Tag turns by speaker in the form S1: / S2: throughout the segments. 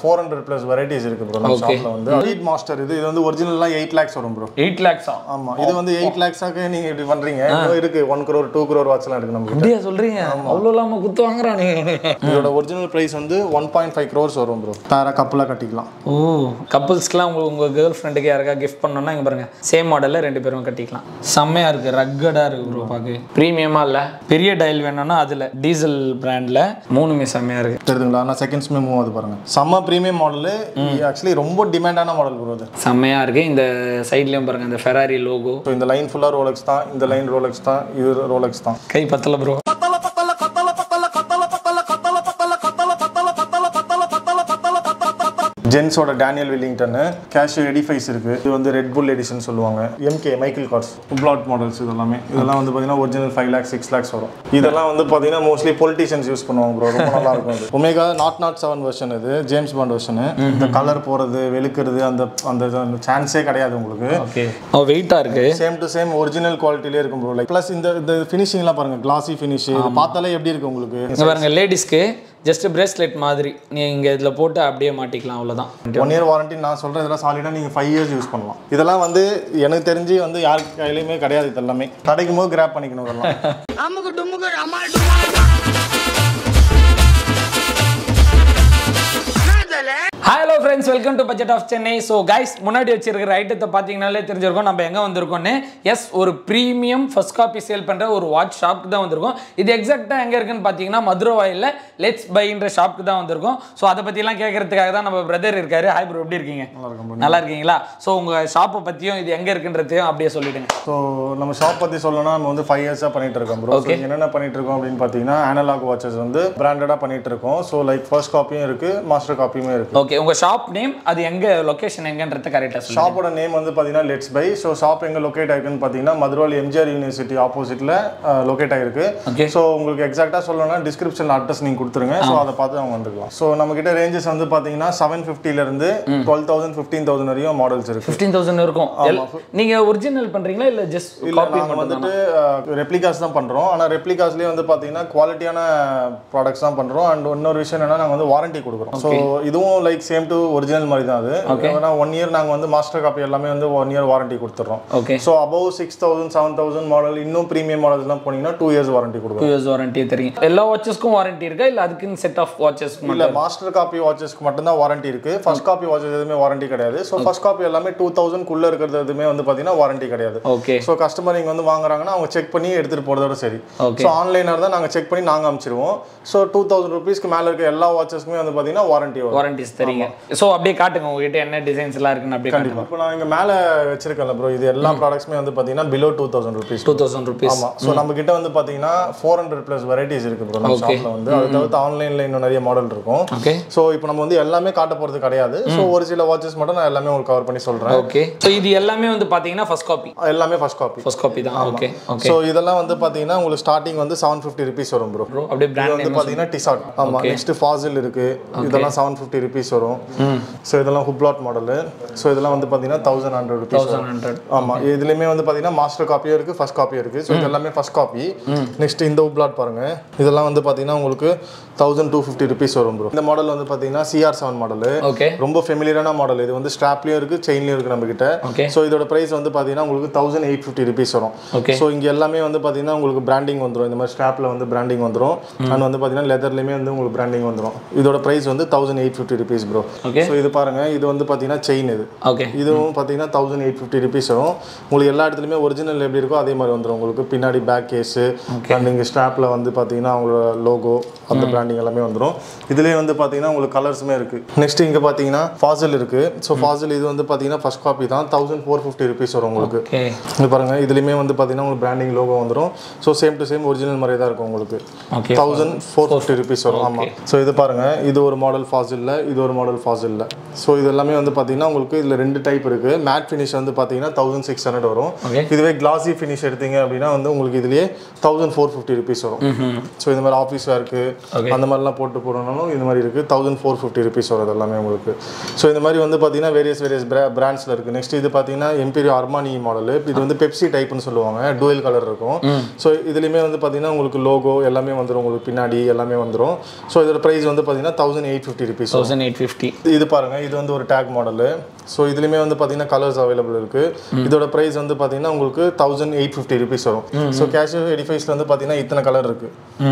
S1: Four hundred plus varieties இருக்கு bro நம்ம ஷாப்ல வந்து லீட் மாஸ்டர் இது இது வந்து ஒரிஜினல்லாம் எயிட் லேக்ஸ் வரும் ப்ரோ
S2: எயிட் லேக்ஸா
S1: ஆமா இது வந்து எயிட் லேக்ஸாக்கு நீங்க இப்படி பண்றீங்க இன்னும் இருக்கு ஒன் crore டூ crore வாட்ச்லாம் இருக்கு நம்ம
S2: அப்படியா சொல்றீங்க அவ்வளோ இல்லாம குத்து வாங்குறானே
S1: இதோட ஒரிஜினல் பிரைஸ் வந்து ஒன் பாயிண்ட் ஃபைவ் க்ரோர்ஸ் வரும் ப்ரோ பேரா கப்பலாக கட்டிக்கலாம்
S2: ஓ கப்புள்ஸ்க்குலாம் உங்க உங்க கேர்ள் ஃப்ரெண்டுக்கு யாருக்கா கிஃப்ட் பண்ணணும்னா இங்க பாருங்க சேம் மாடல்ல ரெண்டு பேரும் கட்டிக்கலாம் செம்மையா இருக்கு ரக்கடா இருக்கு ப்ரோ பாக்கு ப்ரீமியமா இல்ல பெரிய டயல் வேணும்னா அதுல டீசல் பிராண்ட்ல மூணுமே செம்மையா இருக்கு
S1: தெரியுதுங்களா நான் செகண்ட்ஸ்மே மூவ் ஆகுது பாருங்க செம்ம ப்ரீமியம் மாடலு ஆக்சுவலி ரொம்ப டிமாண்டான மாடல் ப்ரோ இது
S2: செம்மையா இருக்கு இந்த சைட்லயும் பாருங்க இந்த ஃபெராரி லோகோ
S1: ஸோ இந்த லைன் ஃபுல்லாக ரோலக்ஸ் தான் இந்த லைன் ரோலக்ஸ் தான் இது ரோலக்ஸ் தான்
S2: கை பத்தல ப்ரோ
S1: ஜென்ஸோட டேனியல் வில்லிங்டனு கேஷியோ எடிஃபைஸ் இருக்கு இது வந்து ரெட் புல் எடிஷன் சொல்லுவாங்க MK Michael Kors flat models இதெல்லாமே இதெல்லாம் வந்து பார்த்தீங்கன்னா original five lakhs six lakhs வரும் இதெல்லாம் வந்து பார்த்தீங்கன்னா மோஸ்ட்லி பொலிட்டிஷியன்ஸ் யூஸ் பண்ணுவாங்க ப்ரோ ரொம்ப நல்லா இருக்கும் அது Omega not not seven version இது ஜேம்ஸ் பாண்ட் வெர்ஷனு இந்த கலர் போகிறது வெளுக்கிறது அந்த அந்த சான்ஸே கிடையாது உங்களுக்கு
S2: ஓகே ஓ வெயிட்டா இருக்கு
S1: சேம் டு சேம் ஒரிஜினல் குவாலிட்டிலே இருக்கும் ப்ரோ லைக் ப்ளஸ் இந்த இந்த ஃபினிஷிங்லாம் பாருங்க கிளாசி ஃபினிஷ் இது பார்த்தாலே எப்படி இருக்கு உங்களுக்கு
S2: இங்க பாருங்க லேடிஸ்க்கு ஜஸ்ட் பிரேஸ்லெட் மாதிரி நீங்க இதுல போட்டு அப்படியே மாட்டிக்கலாம் அவ்வளவுதான்
S1: ஒன் இயர் வாரண்டி நான் சொல்கிறேன் இதெல்லாம் சாலிடாக நீங்கள் ஃபைவ் இயர்ஸ் யூஸ் பண்ணலாம் இதெல்லாம் வந்து எனக்கு தெரிஞ்சு வந்து யார் கையிலையுமே கிடையாது இது எல்லாமே கிடைக்கும் போது கிராப் பண்ணிக்கணும் இதெல்லாம்
S2: hello friends welcome to budget of Chennai so guys முன்னாடி வச்சிருக்கிற ஐட்டத்தை பார்த்தீங்கனாலே தெரிஞ்சிருக்கும் நம்ம எங்கே வந்திருக்கோம்னு எஸ் ஒரு ப்ரீமியம் ஃபர்ஸ்ட் காப்பி சேல் பண்ணுற ஒரு வாட்ச் ஷாப்புக்கு தான் வந்திருக்கோம் இது எக்ஸாக்டாக எங்கே இருக்குன்னு பார்த்தீங்கன்னா மதுரவாயில் லெட்ஸ் பைன்ற ஷாப்புக்கு தான் வந்திருக்கோம் ஸோ அதை பற்றிலாம் கேட்கறதுக்காக தான் நம்ம பிரதர் இருக்காரு ஹாய் ப்ரோ எப்படி இருக்கீங்க நல்லா இருக்கீங்களா ஸோ உங்கள் ஷாப்பை பற்றியும் இது எங்கே இருக்குன்றதையும் அப்படியே சொல்லிடுங்க
S1: ஸோ நம்ம ஷாப் பற்றி சொல்லணும்னா நம்ம வந்து ஃபைவ் இயர்ஸாக பண்ணிட்டு இருக்கோம் ப்ரோ என்னென்ன பண்ணிட்டு இருக்கோம் அப்படின்னு பார்த்தீங்கன்னா அனலாக் வாட்சஸ் வந்து பிராண்டடாக பண்ணிட்டு இருக்கோம் ஸோ லைக் ஃபர்ஸ்ட் காப்பியும் இருக்கு மாஸ்டர் காப்பியுமே இருக்கு
S2: ஓகே உங்கள் ஷாப் நேம் அது எங்கே லொக்கேஷன் எங்கன்றத கரெக்டாக சொல்லுங்கள்
S1: ஷாப்போட நேம் வந்து பார்த்தீங்கன்னா லெட்ஸ் பை ஸோ ஷாப் எங்கே லொக்கேட் ஆயிருக்குன்னு பார்த்தீங்கன்னா மதுரவாலி எம்ஜிஆர் யூனிவர்சிட்டி ஆப்போசிட்டில் லொக்கேட் ஆயிருக்கு
S2: Okay.
S1: ஸோ உங்களுக்கு எக்ஸாக்டாக சொல்லணும்னா டிஸ்கிரிப்ஷன் அட்ரஸ் நீங்கள் கொடுத்துருங்க ஸோ அதை பார்த்து அவங்க வந்துக்கலாம் ஸோ நம்ம கிட்ட ரேஞ்சஸ் வந்து பார்த்தீங்கன்னா செவன் ஃபிஃப்டிலேருந்து டுவெல் தௌசண்ட் ஃபிஃப்டீன் தௌசண்ட் வரையும் மாடல்ஸ் இருக்கு
S2: ஃபிஃப்டீன் தௌசண்ட் இருக்கும் எல்- நீங்க ஒரிஜினல் பண்றீங்களா இல்ல ஜஸ்ட்
S1: இல்லை
S2: காப்பி
S1: நாங்கள் வந்துட்டு ரெப்ளிகாஸ் தான் பண்ணுறோம் ஆனால் ரெப்ளிகாஸ்லேயே வந்து பார்த்தீங்கன்னா குவாலிட்டியான ப்ராடக்ட்ஸ் தான் பண்ணுறோம் அண்ட் இன்னொரு விஷயம் என்னன்னா நாங்கள் வந்து வாரண்டி கொடுக்குறோம் ஸோ இதுவும் லைக் சேம் டு ஒரிஜினல் மாதிரி தான் அது ஏன்னா ஒன் இயர் நாங்கள் வந்து மாஸ்டர் காப்பி எல்லாமே வந்து ஒன் இயர் வாரண்டி கொடுத்துட்றோம்
S2: okay
S1: so above six thousand seven thousand model இன்னும் ப்ரீமியம் மாடல்ஸ்லாம் போனீங்கன்னா டூ இயர்ஸ் வாரண்டி கொடுக்குறோம்
S2: டூ இயர்ஸ் வாரண்டி தெரியும் எல்லா வாட்சஸ்க்கும் வாரண்டி இருக்கா இல்ல அதுக்குன்னு செட் ஆஃப் வாட்சஸ்
S1: இல்ல மாஸ்டர் காப்பி வாட்சஸ்க்கு மட்டும்தான் வாரண்டி இருக்கு ஃபர்ஸ்ட் காப்பி வாட்சஸ் எதுவுமே வாரண்டி கிடையாது ஸோ ஃபர்ஸ்ட் காப்பி எல்லாமே டூ தௌசண்ட் குள்ள இருக்கிறது எதுவுமே வந்து பார்த்தீங்கன்னா வாரண்டி கிடையாது
S2: ஓகே
S1: ஸோ கஸ்டமர் இங்கே வந்து வாங்குறாங்கன்னா அவங்க செக் பண்ணி எடுத்துகிட்டு போகிறதோட சரி
S2: Okay.
S1: ஸோ ஆன்லைனாக தான் நாங்கள் செக் பண்ணி நாங்கள் அனுப்பிச்சிருவோம் ஸோ டூ தௌசண்ட் ருபீஸ்க்கு மேலே இருக்க எல்லா வாட்சஸ்க்குமே வந்து பார்த்தீங்கன்னா வாரண்டி வரும்
S2: வாரண்டிஸ் தெரியுங்க ஸோ அப்படியே காட்டுங்க உங்ககிட்ட என்ன டிசைன்ஸ் எல்லாம் இருக்குன்னு அப்படியே காட்டுங்க
S1: இப்போ நான் இங்கே மேலே வச்சிருக்கேன்ல ப்ரோ இது எல்லா ப்ராடக்ட்ஸுமே வந்து பார்த்தீங்கன்னா below two thousand rupees
S2: two thousand rupees
S1: ஆமாம் ஸோ நம்ம கிட்ட வந்து பார்த்தீங்கன்னா ஃபோர் ஹண்ட்ரட் ப்ளஸ் வெரைட்டிஸ் இருக்கு ப்ரோ நம்ம ஷாப்பில் வந்து அது தவிர்த்து ஆன்லைனில் இன்னும் நிறைய மாடல் இருக்கும்
S2: ஓகே
S1: ஸோ இப்போ நம்ம வந்து எல்லாமே காட்ட போகிறது கிடையாது ஸோ ஒரு சில வாட்சஸ் மட்டும் நான் எல்லாமே உங்களுக்கு கவர் பண்ணி சொல்கிறேன்
S2: ஓகே ஸோ இது எல்லாமே வந்து பாத்தீங்கன்னா ஃபர்ஸ்ட் காப்பி
S1: எல்லாமே ஃபர்ஸ்ட் காப்பி
S2: ஃபர்ஸ்ட் காப்பி தான் ஓகே ஓகே
S1: ஸோ இதெல்லாம் வந்து பார்த்தீங்கன்னா உங்களுக்கு ஸ்டார்டிங் வந்து செவன் ஃபிஃப்டி ருபீஸ் வரும் ப்ரோ
S2: ப்ரோ அப்படியே
S1: இது
S2: பிராண்ட்
S1: வந்து பார்த்தீங்கன்னா டிசார்ட் ஆமாம் நெக்ஸ்ட் ஃபாசில் இருக்கு இதெல்லாம் செவன் ஃபிஃப்டி ருபீஸ் வரும் ஸோ இதெல்லாம் ஹுப்லாட் மாடலு ஸோ இதெல்லாம் வந்து பார்த்தீங்கன்னா thousand hundred rupees
S2: thousand hundred
S1: ஆமாம் இதுலேயுமே வந்து பார்த்தீங்கன்னா மாஸ்டர் காப்பியும் இருக்குது ஃபர்ஸ்ட் காப்பியும் இருக்குது ஸோ இது எல்லாமே ஃபர்ஸ்ட் காப்பி நெக்ஸ்ட் இந்த உப்லாட் பாருங்க இதெல்லாம் வந்து பார்த்தீங்கன்னா உங்களுக்கு தௌசண்ட் டூ ஃபிஃப்டி ருபீஸ் வரும் ப்ரோ இந்த மாடல் வந்து பார்த்தீங்கன்னா சிஆர் செவன் மாடல்
S2: ஓகே
S1: ரொம்ப ஃபெமிலியரான மாடல் இது வந்து ஸ்ட்ராப்லேயும் இருக்குது செயின்லேயும் இருக்குது நம்மக்கிட்ட
S2: Okay.
S1: ஸோ இதோட ப்ரைஸ் வந்து பார்த்தீங்கன்னா உங்களுக்கு தௌசண்ட் எயிட் ஃபிஃப்டி ருபீஸ் வரும்
S2: Okay.
S1: ஸோ இங்கே எல்லாமே வந்து பார்த்தீங்கன்னா உங்களுக்கு பிராண்டிங் வந்துடும் இந்த மாதிரி ஸ்ட்ராப்பில் வந்து பிராண்டிங் வந்துடும் அண்ட் வந்து பார்த்தீங்கன்னா லெதர்லேயுமே வந்து உங்களுக்கு பிராண்டிங் வந்துடும் இதோட ப்ரைஸ் வந்து thousand eight fifty rupees bro
S2: Okay.
S1: So இது பாருங்க இது வந்து பார்த்தீங்கன்னா செயின் இது
S2: ஓகே
S1: இதுவும் பார்த்தீங்கன்னா தௌசண்ட் எயிட் ஃபிஃப்டி ருபீஸ் வரும் உங்களுக்கு எல்லா இடத்துலையுமே ஒரிஜினல் எப்படி இருக்கோ அதே மாதிரி வந்துடும் உங்களுக்கு பின்னாடி பேக் கேஸு அண்ட் இங்கே ஸ்ட்ராப்பில் வந்து பார்த்தீங்கன்னா அவங்களோட லோகோ அந்த பிராண்டிங் எல்லாமே வந்துடும் இதுலேயே வந்து பார்த்தீங்கன்னா உங்களுக்கு கலர்ஸுமே இருக்குது நெக்ஸ்ட் இங்கே பார்த்தீங்கன்னா ஃபாசில் இருக்குது ஸோ ஃபாசில் இது வந்து பார்த்தீங்கன்னா ஃபர்ஸ்ட் காப்பி தான் தௌசண்ட் ஃபோர் ஃபிஃப்டி ருபீஸ் வரும் உங்களுக்கு
S2: ஓகே
S1: இது பாருங்க இதுலேயுமே வந்து பார்த்தீங்கன்னா உங்களுக்கு பிராண்டிங் லோகோ வந்துடும் so same to same original மாதிரி தான் இருக்கும் உங்களுக்கு
S2: okay
S1: thousand four fifty rupees வரும் ஆமாம் ஸோ இது பாருங்க இது ஒரு மாடல் ஃபாசில்ல இது ஒரு மாடல் ஃபாசில்ல ஸோ இது எல்லாமே வந்து பார்த்தீங்கன்னா உங்களுக்கு இதில் ரெண்டு டைப் இருக்கு மேட் ஃபினிஷ் வந்து பார்த்தீங்கன்னா தௌசண்ட் சிக்ஸ் ஹண்ட்ரட் வரும்
S2: Okay.
S1: இதுவே கிளாசி ஃபினிஷ் எடுத்தீங்க அப்படின்னா வந்து உங்களுக்கு இதுலேயே தௌசண்ட் ஃபோர் ஃபிஃப்டி ருபீஸ் வரும் ஸோ இந்த மாதிரி ஆஃபீஸ் ஒர்க்கு
S2: Okay.
S1: அந்த மாதிரிலாம் போட்டு போடணும்னாலும் இந்த மாதிரி இருக்குது தௌசண்ட் ஃபோர் ஃபிஃப்டி ருபீஸ் வரும் இது எல்லாமே உங்களுக்கு ஸோ இந்த மாதிரி வந்து பார்த்தீங்கன்னா வேரியஸ் வேரியஸ் பிராண்ட்ஸில் இருக்குது நெக்ஸ்ட் இது பார்த்தீங்கன்னா எம்பீரியோ அர்மானி மாடல் இது வந்து பெப்சி டைப்னு சொல்லுவாங்க டுவெல் கலர் இருக்கும் ஸோ இதுலேயுமே வந்து பார்த்தீங்கன்னா உங்களுக்கு லோகோ எல்லாமே வந்துடும் உங்களுக்கு பின்னாடி எல்லாமே வந்துடும் ஸோ இதோட ப்ரைஸ் வந்து பார்த்தீங்கன்னா thousand eight fifty rupees
S2: thousand eight fifty
S1: இது பாருங்க இது வந்து ஒரு டேக் மாடலு ஸோ இதுலேயுமே வந்து பார்த்தீங்கன்னா கலர்ஸ் அவைலபிள் இருக்கு இதோட ப்ரைஸ் வந்து பார்த்தீங்கன்னா உங்களுக்கு தௌசண்ட் எயிட் ஃபிஃப்டி ருபீஸ் வரும் ஸோ கேஷியோ எடிஃபைஸ்ல வந்து பார்த்தீங்கன்னா இத்தனை கலர் இருக்கு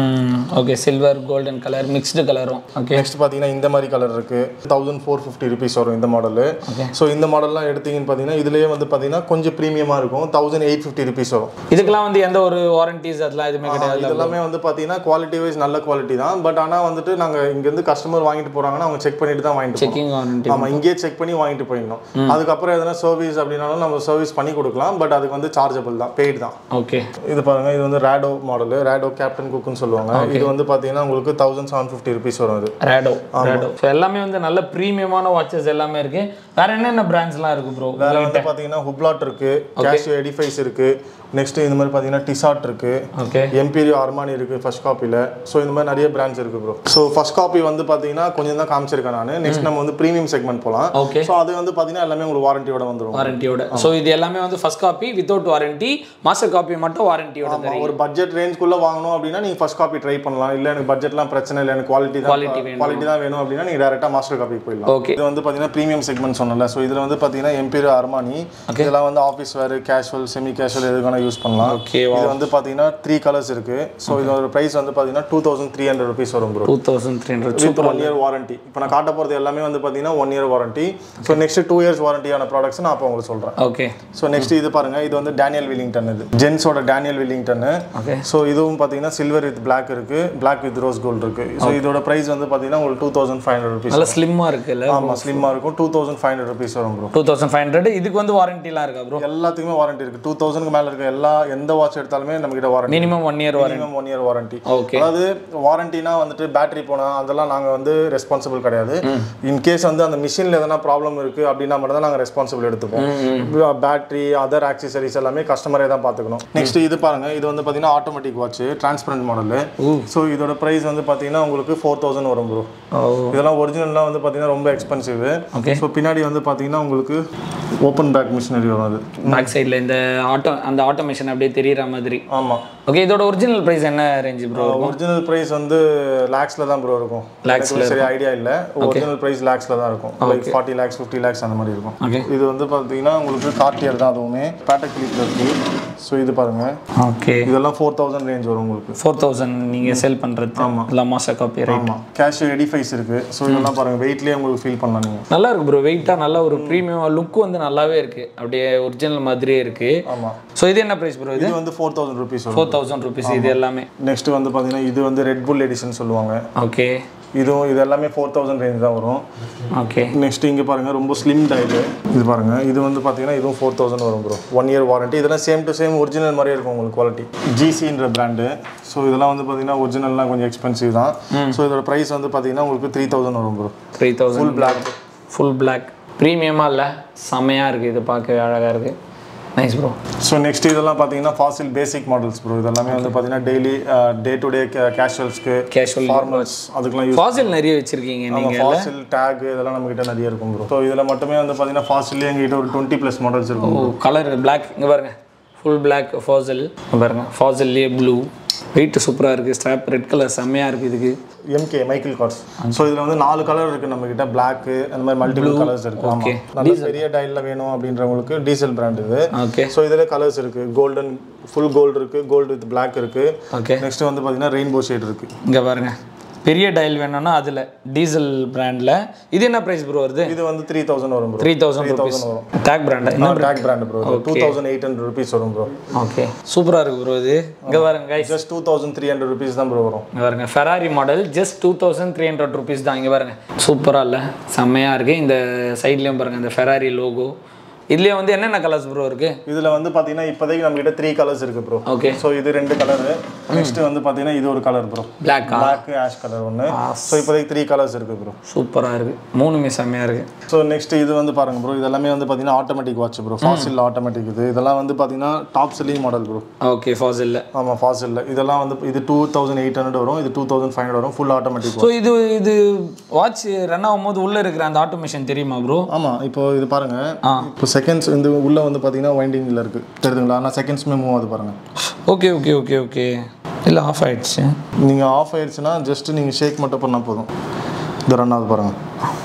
S2: okay silver golden colour mixed கலரும் ஓகே
S1: நெக்ஸ்ட் பார்த்தீங்கன்னா இந்த மாதிரி கலர் இருக்கு தௌசண்ட் ஃபோர் ஃபிஃப்டி ருபீஸ் வரும் இந்த மாடலு ஸோ இந்த மாடல்லாம் எடுத்தீங்கன்னு பார்த்தீங்கன்னா இதுலேயே வந்து பார்த்தீங்கன்னா கொஞ்சம் ப்ரீமியமாக இருக்கும் தௌசண்ட் எயிட் ஃபிஃப்டி ருபீஸ் வரும்
S2: இதுக்கெல்லாம் வந்து எந்த ஒரு வாரண்டிஸ் அதெல்லாம் எதுவுமே கிடையாது
S1: இதெல்லாமே வந்து பார்த்தீங்கன்னா குவாலிட்டி வைஸ் நல்ல குவாலிட்டி தான் பட் ஆனால் வந்துட்டு நாங்கள் இங்கேருந்து கஸ்டமர் வாங்கிட்டு போகிறாங்கன்னா அவங்க செக் பண்ணிட்டு தான் வாங்கிட்டு போகணும்
S2: செக்கிங் வாரண்டி
S1: ஆமாம் இங்கேயே செக் பண்ணி வாங்கிட்டு போயிடணும் அதுக்கப்புறம் எதனா சர்வீஸ் அப்படின்னாலும் நம்ம சர்வீஸ் பண்ணி கொடுக்கலாம் பட் அதுக்கு வந்து சார்ஜபிள் தான் பெய்டு தான்
S2: ஓகே
S1: இது பாருங்க இது வந்து ரேடோ மாடல் ரேடோ கேப்டன் குக்குன்னு சொல்லுவாங்க இது வந்து பார்த்தீங்கன்னா உங்களுக்கு தௌசண்ட் செவன் ஃபிஃப்டி ருபீஸ் வரும் இது
S2: ரேடோ ரேடோ ஸோ எல்லாமே வந்து நல்ல ப்ரீமியமான வாட்சஸ் எல்லாமே இருக்கு வேற என்னென்ன பிராண்ட்ஸ்லாம் இருக்கு ப்ரோ
S1: வேற வந்து பார்த்தீங்கன்னா ஹுப்லாட் இருக்கு கேஷியோ எடிஃபைஸ் இருக்கு நெக்ஸ்ட் இந்த மாதிரி பார்த்தீங்கன்னா டிசாட் இருக்கு
S2: ஓகே
S1: எம்பீரியோ அர்மானி இருக்கு ஃபர்ஸ்ட் காப்பியில் ஸோ இந்த மாதிரி நிறைய பிராண்ட்ஸ் இருக்கு ப்ரோ ஸோ ஃபர்ஸ்ட் காப்பி வந்து பார்த்தீங்கன்னா கொஞ்சம் தான் காமிச்சிருக்கேன் நான் நெக்ஸ்ட் நம்ம வந்து ப்ரீமியம் செக்மெண்ட் போகலாம்
S2: ஓகே
S1: ஸோ அது வந்து பார்த்தீங்கன்னா எல்லாமே உங்களுக்கு வாரண்டியோட வந்துடும்
S2: வாரண்டியோட ஸோ இது எல்லாமே வந்து first copy without warranty master copy மட்டும் வாரண்டியோட தரீங்க
S1: ஒரு பட்ஜெட் ரேஞ்ச்குள்ள வாங்கணும் அப்படின்னா நீங்க ஃபர்ஸ்ட் காப்பி ட்ரை பண்ணலாம் இல்ல எனக்கு பட்ஜெட்லாம் பிரச்சனை இல்லை எனக்கு குவாலிட்டி தான்
S2: Quality வேணும்.
S1: குவாலிட்டி தான் வேணும் அப்படின்னா நீங்க டேரக்டா மாஸ்டர் காப்பி போயிடலாம்
S2: ஓகே
S1: இது வந்து பாத்தீங்கன்னா ப்ரீமியம் செக்மெண்ட் சொன்னல ஸோ இதுல வந்து பாத்தீங்கன்னா எம்பீரியோ அர்மானி இதெல்லாம் வந்து office wear casual semi casual எதுக்கான யூஸ் பண்ணலாம்
S2: ஓகே
S1: இது வந்து பாத்தீங்கன்னா த்ரீ கலர்ஸ் இருக்கு ஸோ இதோட பிரைஸ் வந்து பாத்தீங்கன்னா two thousand three hundred rupees வரும் bro
S2: two thousand three hundred
S1: with one year warranty இப்போ நான் காட்ட போகிறது எல்லாமே வந்து பார்த்தீங்கன்னா one year warranty so next two years வாரண்டியான ப்ராடக்ட்ஸ் நான் அப்போ உங்களுக்கு சொல்கிறேன்
S2: ஓகே
S1: ஸோ நெக்ஸ்ட் இது பாருங்க இது வந்து டேனியல் வில்லிங்டன் இது ஜென்ஸோட டேனியல் வில்லிங்டன்
S2: ஓகே
S1: ஸோ இதுவும் பார்த்தீங்கன்னா சில்வர் வித் பிளாக் இருக்கு பிளாக் வித் ரோஸ் கோல்டு இருக்கு ஸோ இதோட ப்ரைஸ் வந்து பார்த்தீங்கன்னா உங்களுக்கு two thousand five hundred rupees
S2: நல்ல ஸ்லிம்மாக இருக்குல்ல
S1: ஆமாம் ஸ்லிம்மாக இருக்கும் two thousand five hundred rupees வரும் bro
S2: two thousand five hundred இதுக்கு வந்து வாரண்டிலாம் இருக்கா ப்ரோ
S1: எல்லாத்துக்குமே வாரண்டி இருக்கு டூ தௌசண்ட்க்கு மேலே இருக்க எல்லா எந்த வாட்ச் எடுத்தாலுமே நம்ம கிட்ட warranty
S2: minimum one year warranty
S1: minimum one year warranty
S2: okay
S1: அதாவது வாரண்டினா வந்துட்டு பேட்டரி போனா அதெல்லாம் நாங்க வந்து ரெஸ்பான்சிபிள் கிடையாது இன் கேஸ் வந்து அந்த மிஷின்ல எதனா ப்ராப்ளம் இருக்கு அப்படின்னா மட்டும் தான் நாங்க ரெஸ்பான்சிபிள் எடுத்துப்போம் பேட்டரி அதர் ஆக்சசரிஸ் எல்லாமே கஸ்டமரே தான் பார்த்துக்கணும் நெக்ஸ்ட் இது பாருங்க இது வந்து பாத்தீங்கன்னா automatic watch transparent model so இதோட பிரைஸ் வந்து பாத்தீங்கன்னா உங்களுக்கு ஃபோர் தௌசண்ட் வரும் ப்ரோ
S2: ஓ
S1: இதெல்லாம் ஒரிஜினல்லாம் வந்து பாத்தீங்கன்னா ரொம்ப எக்ஸ்பென்சிவ்
S2: ஓகே
S1: ஸோ பின்னாடி வந்து பாத்தீங்கன்னா உங்களுக்கு ஓப்பன் பேக் மிஷினரி வரும் அது
S2: பேக் சைடில் இந்த ஆட்டோ அந்த ஆட்டோமேஷன் அப்படியே தெரியுற மாதிரி
S1: ஆமா
S2: ஓகே இதோட ஒரிஜினல் ப்ரைஸ் என்ன ரேஞ்சு ப்ரோ
S1: ஒரிஜினல் பிரைஸ் வந்து லேக்ஸ்ல தான் ப்ரோ இருக்கும்
S2: Lakhsல
S1: எனக்கு சரி ஐடியா இல்ல ஒரிஜினல் பிரைஸ் லேக்ஸ்ல தான் இருக்கும் like forty lakhs fifty lakhs அந்த மாதிரி இருக்கும்
S2: ஓகே
S1: இது வந்து பார்த்தீங்கன்னா உங்களுக்கு கார்டியர் தான் அதுவுமே பேட்டக் கிளிப்ல இருக்கு ஸோ இது பாருங்க
S2: ஓகே
S1: இதெல்லாம் ஃபோர் தௌசண்ட் ரேஞ்ச் வரும் உங்களுக்கு
S2: ஃபோர் தௌசண்ட் நீங்கள் செல் பண்ணுறது
S1: ஆமா.
S2: இல்லை மாஸ்டர் காப்பி ரைட்
S1: ஆமா கேஷ் எடிஃபைஸ் இருக்கு ஸோ இதெல்லாம் பாருங்க வெயிட்லேயே உங்களுக்கு ஃபீல் பண்ணலாம் நீங்க
S2: நல்லா இருக்கு ப்ரோ வெயிட்டாக நல்ல ஒரு ப்ரீமியம் லுக் வந்து நல்லாவே இருக்கு அப்படியே ஒரிஜினல் மாதிரியே இருக்கு
S1: ஆமா
S2: ஸோ இது என்ன ப்ரைஸ் ப்ரோ இது
S1: இது வந்து ஃபோர் தௌசண்ட் ருபீஸ் வரும்
S2: ஃபோர் தௌசண்ட் ருபீஸ் இது எல்லாமே
S1: நெக்ஸ்ட் வந்து பார்த்தீங்கன்னா இது வந்து ரெட் புல் எடிஷன் சொல்லுவாங்க
S2: ஓகே
S1: இதுவும் இது எல்லாமே ஃபோர் தௌசண்ட் ரேஞ்ச் தான் வரும்
S2: ஓகே
S1: நெக்ஸ்ட் இங்கே பாருங்க ரொம்ப ஸ்லிம் டயலு இது பாருங்க இது வந்து பார்த்தீங்கன்னா இதுவும் ஃபோர் தௌசண்ட் வரும் ப்ரோ ஒன் இயர் வாரண்டி இதெல்லாம் சேம் டு சேம் ஒரிஜினல் மாதிரியே இருக்கும் உங்களுக்கு குவாலிட்டி ஜிசின்ற பிராண்டு ஸோ இதெல்லாம் வந்து பார்த்தீங்கன்னா ஒரிஜினல்லாம் கொஞ்சம் எக்ஸ்பென்சிவ் தான் ஸோ இதோட ப்ரைஸ் வந்து பார்த்தீங்கன்னா உங்களுக்கு த்ரீ தௌசண்ட் வரும் bro
S2: three thousand
S1: full black
S2: full black ப்ரீமியமாக இல்லை செமையாக இருக்குது இது பார்க்கவே அழகாக இருக்குது நைஸ் ப்ரோ
S1: ஸோ நெக்ஸ்ட் இதெல்லாம் பார்த்தீங்கன்னா ஃபாசில் பேசிக் மாடல்ஸ் ப்ரோ இதெல்லாமே வந்து பார்த்தீங்கன்னா டெய்லி டே டு டே கேஷுவல்ஸ்க்கு
S2: கேஷுவல்
S1: ஃபார்மல்ஸ் அதுக்கெல்லாம் யூஸ்
S2: ஃபாசில் நிறைய வச்சுருக்கீங்க நீங்கள்
S1: ஃபாசில் டேக் இதெல்லாம் நம்ம கிட்ட நிறைய இருக்கும் ப்ரோ ஸோ இதில் மட்டுமே வந்து பார்த்தீங்கன்னா ஃபாசில்லே எங்ககிட்ட ஒரு டுவெண்ட்டி ப்ளஸ் மாடல்ஸ் இருக்கும்
S2: ஓ கலர் பிளாக் இங்கே பாருங்க ஃபுல் பிளாக் ஃபாசில் பாருங்க ஃபாசில்லே ப்ளூ வெயிட் சூப்பராக இருக்குது ஸ்ட்ராப் ரெட் கலர் செம்மையாக இருக்குது இதுக்கு
S1: எம்கே மைக்கேல் கார்ஸ் ஸோ இதில் வந்து நாலு கலர் இருக்கு நம்ம கிட்ட Black அந்த மாதிரி மல்டிபிள் கலர்ஸ் இருக்கு ஆமா
S2: Okay.
S1: நல்ல பெரிய டைலில் வேணும் அப்படின்றவங்களுக்கு டீசல் பிராண்ட் இது
S2: ஓகே
S1: ஸோ இதில் கலர்ஸ் இருக்கு கோல்டன் ஃபுல் கோல்டு இருக்கு கோல்டு வித் Black இருக்கு
S2: ஓகே
S1: நெக்ஸ்ட் வந்து பார்த்தீங்கன்னா ரெயின்போ ஷேட் இருக்கு
S2: இங்கே பாருங்க பெரிய டயல் வேணும்னா அதில் டீசல் பிராண்டில் இது என்ன ப்ரைஸ் ப்ரோ வருது
S1: இது வந்து த்ரீ தௌசண்ட் வரும் ப்ரோ
S2: த்ரீ தௌசண்ட் ருபீஸ்
S1: வரும்
S2: டேக் பிராண்டா என்ன
S1: Tag brand bro two thousand eight hundred rupees வரும் ப்ரோ
S2: ஓகே சூப்பராக இருக்குது ப்ரோ இது இங்கே பாருங்க guys
S1: just two thousand three hundred rupees தான் ப்ரோ வரும்
S2: இங்கே பாருங்க Ferrari model just two thousand three hundred rupees தான் இங்கே பாருங்க சூப்பராக இல்லை செம்மையாக இருக்குது இந்த சைட்லேயும் பாருங்க இந்த ஃபெராரி லோகோ இதுலேயே வந்து என்னென்ன கலர்ஸ் ப்ரோ இருக்குது
S1: இதில் வந்து பார்த்தீங்கன்னா இப்போதைக்கு நம்ம கிட்ட த்ரீ கலர்ஸ் இருக்கு ப்ரோ
S2: ஓகே
S1: ஸோ இது ரெண்டு கலர் நெக்ஸ்ட் வந்து பார்த்தீங்கன்னா இது ஒரு கலர் ப்ரோ
S2: பிளாக்கா
S1: Black ஆஷ் கலர் ஒன்று ஸோ இப்போதைக்கு த்ரீ கலர்ஸ் இருக்கு ப்ரோ
S2: சூப்பராக இருக்குது மூணுமே செம்மையாக இருக்குது
S1: ஸோ நெக்ஸ்ட் இது வந்து பாருங்க ப்ரோ இதெல்லாமே வந்து பார்த்தீங்கன்னா automatic watch bro Fossil automatic இது இதெல்லாம் வந்து பார்த்தீங்கன்னா top selling model bro
S2: okay ஃபாசில்ல
S1: ஆமாம் ஃபாசில் இதெல்லாம் வந்து இது டூ தௌசண்ட் எயிட் ஹண்ட்ரட் வரும் இது டூ தௌசண்ட் ஃபைவ் ஹண்ட்ரட் வரும் ஃபுல் ஆட்டோமேட்டிக்
S2: ஸோ இது இது வாட்ச் ரன் ஆகும்போது உள்ளே இருக்கிற அந்த ஆட்டோமேஷன் தெரியுமா ப்ரோ
S1: ஆமாம் இப்போ இது பாருங்க இப்போ செகண்ட்ஸ் இந்த உள்ள வந்து பார்த்தீங்கன்னா வைண்டிங்கில் இருக்கு தெரியுதுங்களா ஆனால் செகண்ட்ஸ்மே மூவ் ஆகுது பாருங்க
S2: ஓகே ஓகே ஓகே ஓகே இல்லை ஆஃப் ஆயிடுச்சு
S1: நீங்கள் ஆஃப் ஆயிடுச்சுன்னா ஜஸ்ட் நீங்கள் ஷேக் மட்டும் பண்ணால் போதும் இது ரன் ஆகுது பாருங்க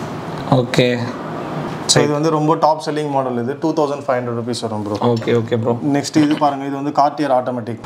S2: ஓகே
S1: ஸோ இது வந்து ரொம்ப டாப் செல்லிங் மாடல் இது two thousand five hundred rupees வரும் bro
S2: okay okay bro
S1: next இது பாருங்க இது வந்து கார்டியர் ஆட்டோமேட்டிக்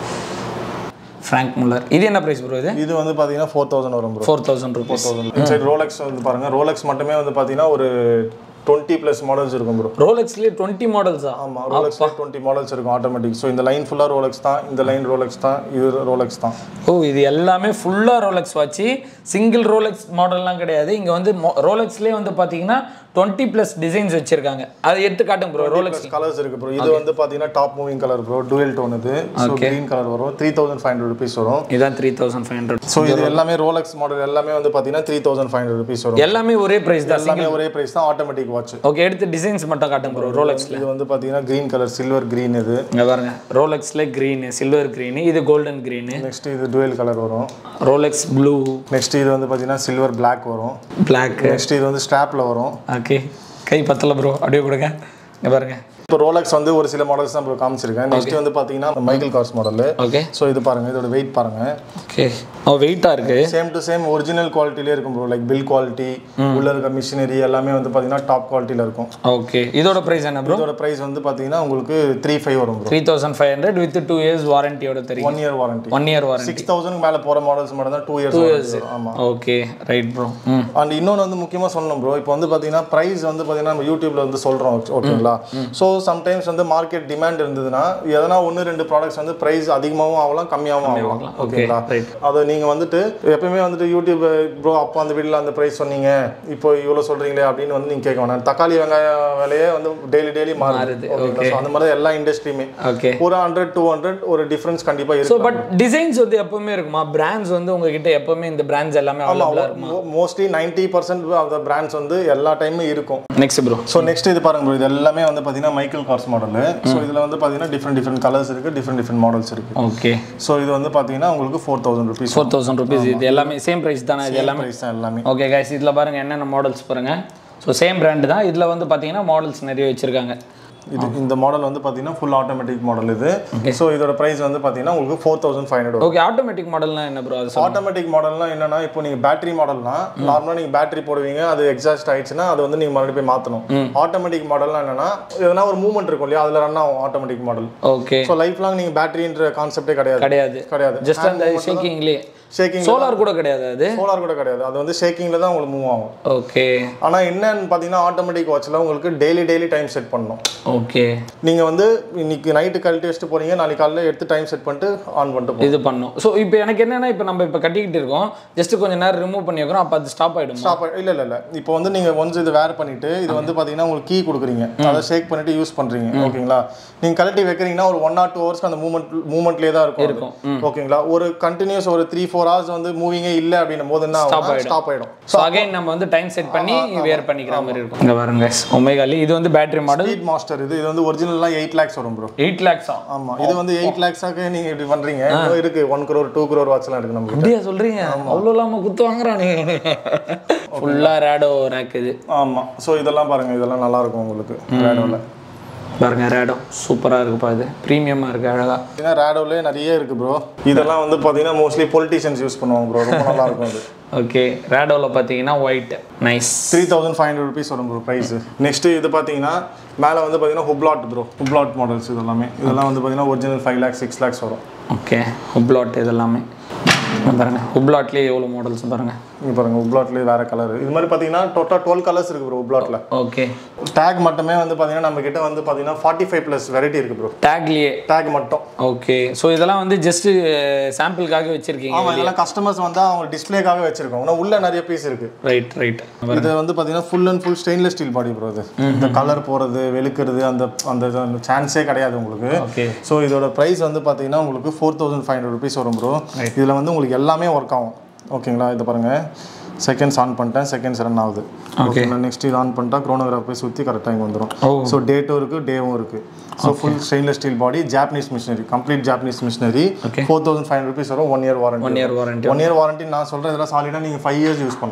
S2: ஃப்ராங்க் முல்லர் இது என்ன ப்ரைஸ் ப்ரோ இது
S1: இது வந்து பார்த்தீங்கன்னா ஃபோர் தௌசண்ட் வரும் bro
S2: four thousand rupees
S1: inside Rolex வந்து பாருங்க ரோலெக்ஸ் மட்டுமே வந்து பார்த்தீங்கன்னா ஒரு டுவெண்ட்டி ப்ளஸ் மாடல்ஸ் இருக்கும் ப்ரோ
S2: ரோலெக்ஸ்லேயே டுவெண்ட்டி மாடல்ஸா
S1: ஆமாம் ரோலெக்ஸ்ல டுவெண்ட்டி மாடல்ஸ் இருக்கும் ஆட்டோமேட்டிக் ஸோ இந்த லைன் ஃபுல்லாக ரோலெக்ஸ் தான் இந்த லைன் ரோலெக்ஸ் தான் இது ரோலெக்ஸ் தான்
S2: ஓ இது எல்லாமே ஃபுல்லாக ரோலெக்ஸ் வாட்சி சிங்கிள் ரோலெக்ஸ் மாடல்லாம் கிடையாது இங்கே வந்து ரோலெக்ஸ்லேயே வந்து பார்த்தீங்கன்னா டுவெண்ட்டி ப்ளஸ் டிசைன்ஸ் வச்சிருக்காங்க அதை எடுத்து காட்டுங்க ப்ரோ ரோலெக்ஸ்
S1: கலர்ஸ் இருக்கு ப்ரோ இது வந்து பார்த்தீங்கன்னா top moving colour bro dual tone இது ஸோ க்ரீன் கலர் வரும் three thousand five hundred rupees வரும்
S2: இதான் three thousand five hundred
S1: so இது எல்லாமே ரோலெக்ஸ் மாடல் எல்லாமே வந்து பார்த்தீங்கன்னா three thousand five hundred rupees வரும்
S2: எல்லாமே ஒரே ப்ரைஸ் தான்
S1: எல்லாமே ஒரே ப்ரைஸ் தான் ஆட்டோமேட்டிக் வாட்ச்
S2: ஓகே எடுத்து டிசைன்ஸ் மட்டும் காட்டுங்க ப்ரோ ரோலெக்ஸில்
S1: இது வந்து பார்த்தீங்கன்னா க்ரீன் கலர் சில்வர் க்ரீன் இது
S2: இங்கே பாருங்க ரோலெக்ஸில் க்ரீனு சில்வர் க்ரீனு இது கோல்டன் க்ரீனு
S1: நெக்ஸ்ட் இது டுவெல் கலர் வரும்
S2: ரோலெக்ஸ் ப்ளூ
S1: நெக்ஸ்ட் இது வந்து பார்த்தீங்கன்னா சில்வர் பிளாக் வரும்
S2: பிளாக்
S1: நெக்ஸ்ட் இது வந்து ஸ்ட்ராப்பில் வரும்
S2: ஓகே கை பத்தல ப்ரோ அப்படியே கொடுங்க இங்கே பாருங்க
S1: இப்போ ரோலெக்ஸ் வந்து ஒரு சில மாடல்ஸ் தான் ப்ரோ காமிச்சிருக்கேன் நெக்ஸ்ட் வந்து பார்த்தீங்கன்னா Michael Kors model
S2: okay
S1: so இது பாருங்க இதோட வெயிட் பாருங்க
S2: ஓகே ஓ வெயிட்டாக இருக்கு
S1: சேம் டு சேம் ஒரிஜினல் குவாலிட்டிலே இருக்கும் ப்ரோ லைக் பில் குவாலிட்டி உள்ள இருக்க மிஷினரி எல்லாமே வந்து பார்த்தீங்கன்னா டாப் குவாலிட்டியில் இருக்கும்
S2: ஓகே இதோட ப்ரைஸ் என்ன ப்ரோ
S1: இதோட ப்ரைஸ் வந்து பார்த்தீங்கன்னா உங்களுக்கு த்ரீ ஃபைவ் வரும் bro
S2: three thousand five hundred with two years வாரண்டியோட தெரியும்
S1: one year warranty
S2: one year warranty
S1: six thousand மேலே போகிற மாடல்ஸ் மட்டும் தான் டூ இயர்ஸ் ஆமாம்
S2: ஓகே ரைட் ப்ரோ ம்
S1: அண்ட் இன்னொன்று வந்து முக்கியமாக சொல்லணும் ப்ரோ இப்போ வந்து பார்த்தீங்கன்னா ப்ரைஸ் வந்து பார்த்தீங்கன்னா நம்ம யூடியூப்ல வந்து சொல்கிறோம் ஓகேங்களா ஸோ சம்டைம்ஸ் வந்து மார்க்கெட் டிமாண்ட் இருந்ததுன்னா எதனா ஒன்று ரெண்டு ப்ராடக்ட்ஸ் வந்து ப்ரைஸ் அதிகமாகவும் ஆகலாம் கம்மியாகவும் ஆகலாம் ஓகேங்களா
S2: ரைட்
S1: அதை நீங்கள் வந்துட்டு எப்பயுமே வந்துட்டு யூடியூப் ப்ரோ அப்போ அந்த வீட்டில் அந்த ப்ரைஸ் சொன்னீங்க இப்போ இவ்வளோ சொல்கிறீங்களே அப்படின்னு வந்து நீங்கள் கேட்க வேணாம் தக்காளி வெங்காயம் விலையே வந்து டெய்லி டெய்லி மாறுது
S2: மாறுது,
S1: ஓகேங்களா ஸோ அந்த மாதிரி தான் எல்லா இண்டஸ்ட்ரியுமே
S2: ஓகே
S1: ஒரு ஹண்ட்ரட் டூ ஹண்ட்ரட் ஒரு டிஃப்ரென்ஸ் கண்டிப்பாக
S2: ஸோ
S1: இருக்கு
S2: பட் டிசைன்ஸ் வந்து எப்பவுமே இருக்குமா பிராண்ட்ஸ் வந்து உங்ககிட்ட எப்பவுமே இந்த பிராண்ட்ஸ் எல்லாமே அவைலபிளாக இருக்குமா
S1: mostly ninety percent of the brands வந்து எல்லா டைமும் இருக்கும்
S2: நெக்ஸ்ட் ப்ரோ
S1: ஸோ நெக்ஸ்ட் இது பாருங்க bro. இது எல்லாமே வந்து பார்த்தீங்கன்னா மைக்கேல் கார்ஸ் மாடல் ஸோ இதில் வந்து பார்த்தீங்கன்னா டிஃப்ரெண்ட் டிஃப்ரெண்ட் கலர்ஸ் இருக்குது டிஃப்ரெண்ட் டிஃப்ரெண்ட் மாடல்ஸ் இருக்குது
S2: ஓகே
S1: ஸோ இது வந்து பார்த்தீங்கன்னா உங்களுக்கு four thousand rupees
S2: four thousand rupees இது எல்லாமே சேம் ப்ரைஸ் தானே இது எல்லாமே
S1: ப்ரைஸ் தான் எல்லாமே
S2: ஓகே கைஸ் இதில் பாருங்க என்னென்ன மாடல்ஸ் பாருங்க ஸோ சேம் பிராண்டு தான் இதில் வந்து பார்த்தீங்கன்னா மாடல்ஸ் நிறைய வச்சிருக்காங்க
S1: இது இந்த மாடல் வந்து பார்த்தீங்கன்னா ஃபுல் ஆட்டோமேட்டிக் மாடல் இது ஸோ இதோட ப்ரைஸ் வந்து பார்த்தீங்கன்னா உங்களுக்கு four thousand five hundred
S2: okay automatic மாடல்னா என்ன ப்ரோ அது சொல்லுங்க.
S1: ஆட்டோமேட்டிக் மாடல்னா என்னன்னா இப்போ நீங்கள் பேட்டரி மாடல்னா நார்மலாக நீங்கள் பேட்டரி போடுவீங்க அது எக்ஸாஸ்ட் ஆயிடுச்சுன்னா அது வந்து நீங்கள் மறுபடியும் போய் மாற்றணும் ஆட்டோமேட்டிக் மாடல்னா என்னன்னா எதனா ஒரு மூவ்மெண்ட் இருக்கும் இல்லையா அதில் ரன் ஆகும் automatic model
S2: okay
S1: so life long நீங்கள் பேட்டரின்ற கான்செப்டே கிடையாது
S2: கிடையாது
S1: கிடையாது
S2: ஜஸ்ட் அந்த ஷேக்கிங்லேயே
S1: ஷேக்கிங்
S2: சோலார் கூட கிடையாது அது
S1: சோலார் கூட கிடையாது அது வந்து ஷேக்கிங்கில் தான் உங்களுக்கு மூவ் ஆகும்
S2: ஓகே
S1: ஆனால் என்னன்னு பார்த்தீங்கன்னா ஆட்டோமேட்டிக் வாட்சில் உங்களுக்கு டெய்லி டெய்லி டைம் செட் பண்ணணும்
S2: ஓகே
S1: நீங்கள் வந்து இன்னைக்கு நைட்டு கழட்டி வச்சுட்டு போறீங்க நாளைக்கு காலையில் எடுத்து டைம் செட் பண்ணிட்டு ஆன் பண்ணிட்டு போகணும்
S2: இது பண்ணும் ஸோ இப்போ எனக்கு என்னன்னா இப்போ நம்ம இப்போ கட்டிக்கிட்டு இருக்கோம் ஜஸ்ட் கொஞ்ச நேரம் ரிமூவ் பண்ணி வைக்கிறோம் அப்போ அது ஸ்டாப் ஆகிடும்
S1: ஸ்டாப் இல்லை இல்லை இல்லை இப்போ வந்து நீங்கள் ஒன்ஸ் இது வேர் பண்ணிட்டு இது வந்து பார்த்தீங்கன்னா உங்களுக்கு கீ கொடுக்குறீங்க அதை ஷேக் பண்ணிட்டு யூஸ் பண்ணுறீங்க ஓகேங்களா நீங்கள் கழட்டி வைக்கிறீங்கன்னா ஒரு ஒன் ஆர் டூ ஹவர்ஸ்க்கு அந்த மூமெண்ட் மூமெண்ட்லேயே தான் இருக்கும்
S2: இருக்கும்.
S1: அது. ஓகேங்களா ஒரு கண்டினியூஸ் ஒரு த்ரீ ஃபோர் ஹவர்ஸ் வந்து மூவிங்கே இல்லை அப்படின்னும் போது என்ன ஆகும் ஸ்டாப் ஆகிடும்
S2: ஸோ அகைன் நம்ம வந்து டைம் செட் பண்ணி வேர் பண்ணிக்கிற மாதிரி இருக்கும் இங்கே பாருங்க ஒமேகாலி இது வந்து பேட்டரி மாடல்
S1: ஸ்பீட் மாஸ்டர் இது இது வந்து ஒரிஜினல்லாம் எயிட் லேக்ஸ் வரும் ப்ரோ
S2: எயிட் லேக்ஸா
S1: ஆமா இது வந்து எயிட் லேக்ஸாக்கு நீங்க இப்படி பண்றீங்க இன்னும் இருக்கு ஒன் crore டூ crore வாட்ச்லாம் இருக்கு நமக்கு
S2: அப்படியா சொல்றீங்க அவ்வளோ இல்லாமல் குத்து வாங்குறானுங்க ஃபுல்லாக ரேடோ ரேக் இது
S1: ஆமா ஸோ இதெல்லாம் பாருங்க இதெல்லாம் நல்லா இருக்கும் உங்களுக்கு ரேடோவில்
S2: பாருங்க ரேடோ சூப்பராக இருக்குப்பா இது ப்ரீமியமாக இருக்கு அழகா
S1: ஏன்னா ரேடோலே நிறைய இருக்கு ப்ரோ இதெல்லாம் வந்து பாத்தீங்கன்னா மோஸ்ட்லி பொலிட்டிஷியன்ஸ் யூஸ் பண்ணுவாங்க ப்ரோ ரொம்ப நல்லா இருக்கும் அது
S2: ஓகே ரேடோவில் பார்த்தீங்கன்னா white nice
S1: three thousand five hundred rupees வரும் ப்ரோ ப்ரைஸ் நெக்ஸ்ட் இது பார்த்தீங்கன்னா மேலே வந்து பார்த்தீங்கன்னா ஹுப்ளாட் ப்ரோ ஹுப்ளாட் மாடல்ஸ் இதெல்லாமே இதெல்லாம் வந்து பார்த்தீங்கன்னா original five lakhs six lakhs வரும்
S2: ஓகே ஹுப்ளாட் இது எல்லாமே இங்க பாருங்க ஹுப்ளாட்லேயே எவ்வளோ மாடல்ஸ் பாருங்க
S1: இங்கே பாருங்க ஹுப்ளாட்லேயே வேற கலர் இது மாதிரி பார்த்தீங்கன்னா டோட்டல் டுவெல் கலர்ஸ் இருக்கு ப்ரோ ஹுப்ளாட்டில்
S2: ஓகே
S1: டேக் மட்டுமே வந்து பார்த்தீங்கன்னா நம்ம கிட்ட வந்து பார்த்தீங்கன்னா ஃபார்ட்டி ஃபைவ் ப்ளஸ் வெரைட்டி இருக்கு ப்ரோ
S2: டேக்லேயே
S1: டேக் மட்டும்
S2: ஓகே ஸோ இதெல்லாம் வந்து ஜஸ்ட் சாம்பிளுக்காக வச்சிருக்கீங்க
S1: ஆமாம் இதெல்லாம் கஸ்டமர்ஸ் வந்து அவங்க டிஸ்ப்ளேக்காக வச்சிருக்கோம் ஆனால் உள்ள நிறைய பீஸ் இருக்கு
S2: ரைட் ரைட்
S1: இது வந்து பார்த்தீங்கன்னா full and full stainless steel body bro இது இந்த கலர் போகிறது வெளுக்கிறது அந்த அந்த சான்ஸே கிடையாது உங்களுக்கு
S2: ஓகே
S1: ஸோ இதோட ப்ரைஸ் வந்து பார்த்தீங்கன்னா உங்களுக்கு four thousand five hundred rupees வரும் ப்ரோ இதில் வந்து உங்களுக்கு எல்லாமே ஒர்க் ஆகும் ஓகேங்களா இதை பாருங்கள் செகண்ட்ஸ் ஆன் பண்ணிட்டேன் செகண்ட்ஸ் ரன் ஆகுது
S2: Okay.
S1: ஓகே நெக்ஸ்ட் இது ஆன் பண்ணிட்டா க்ரோனோகிராஃப் போய் சுற்றி கரெக்டாக இங்கே வந்துடும்
S2: ஓ
S1: ஸோ டேட்டும் இருக்குது டேவும் இருக்குது so full stainless steel body Japanese machinery complete Japanese machinery
S2: Okay.
S1: Four thousand five rupees வரும் one year warranty
S2: one year warranty
S1: one year warranty நான் சொல்கிறேன் இதெல்லாம் சாலிடாக நீங்கள் ஃபைவ் இயர்ஸ் யூஸ் பண்ணலாம்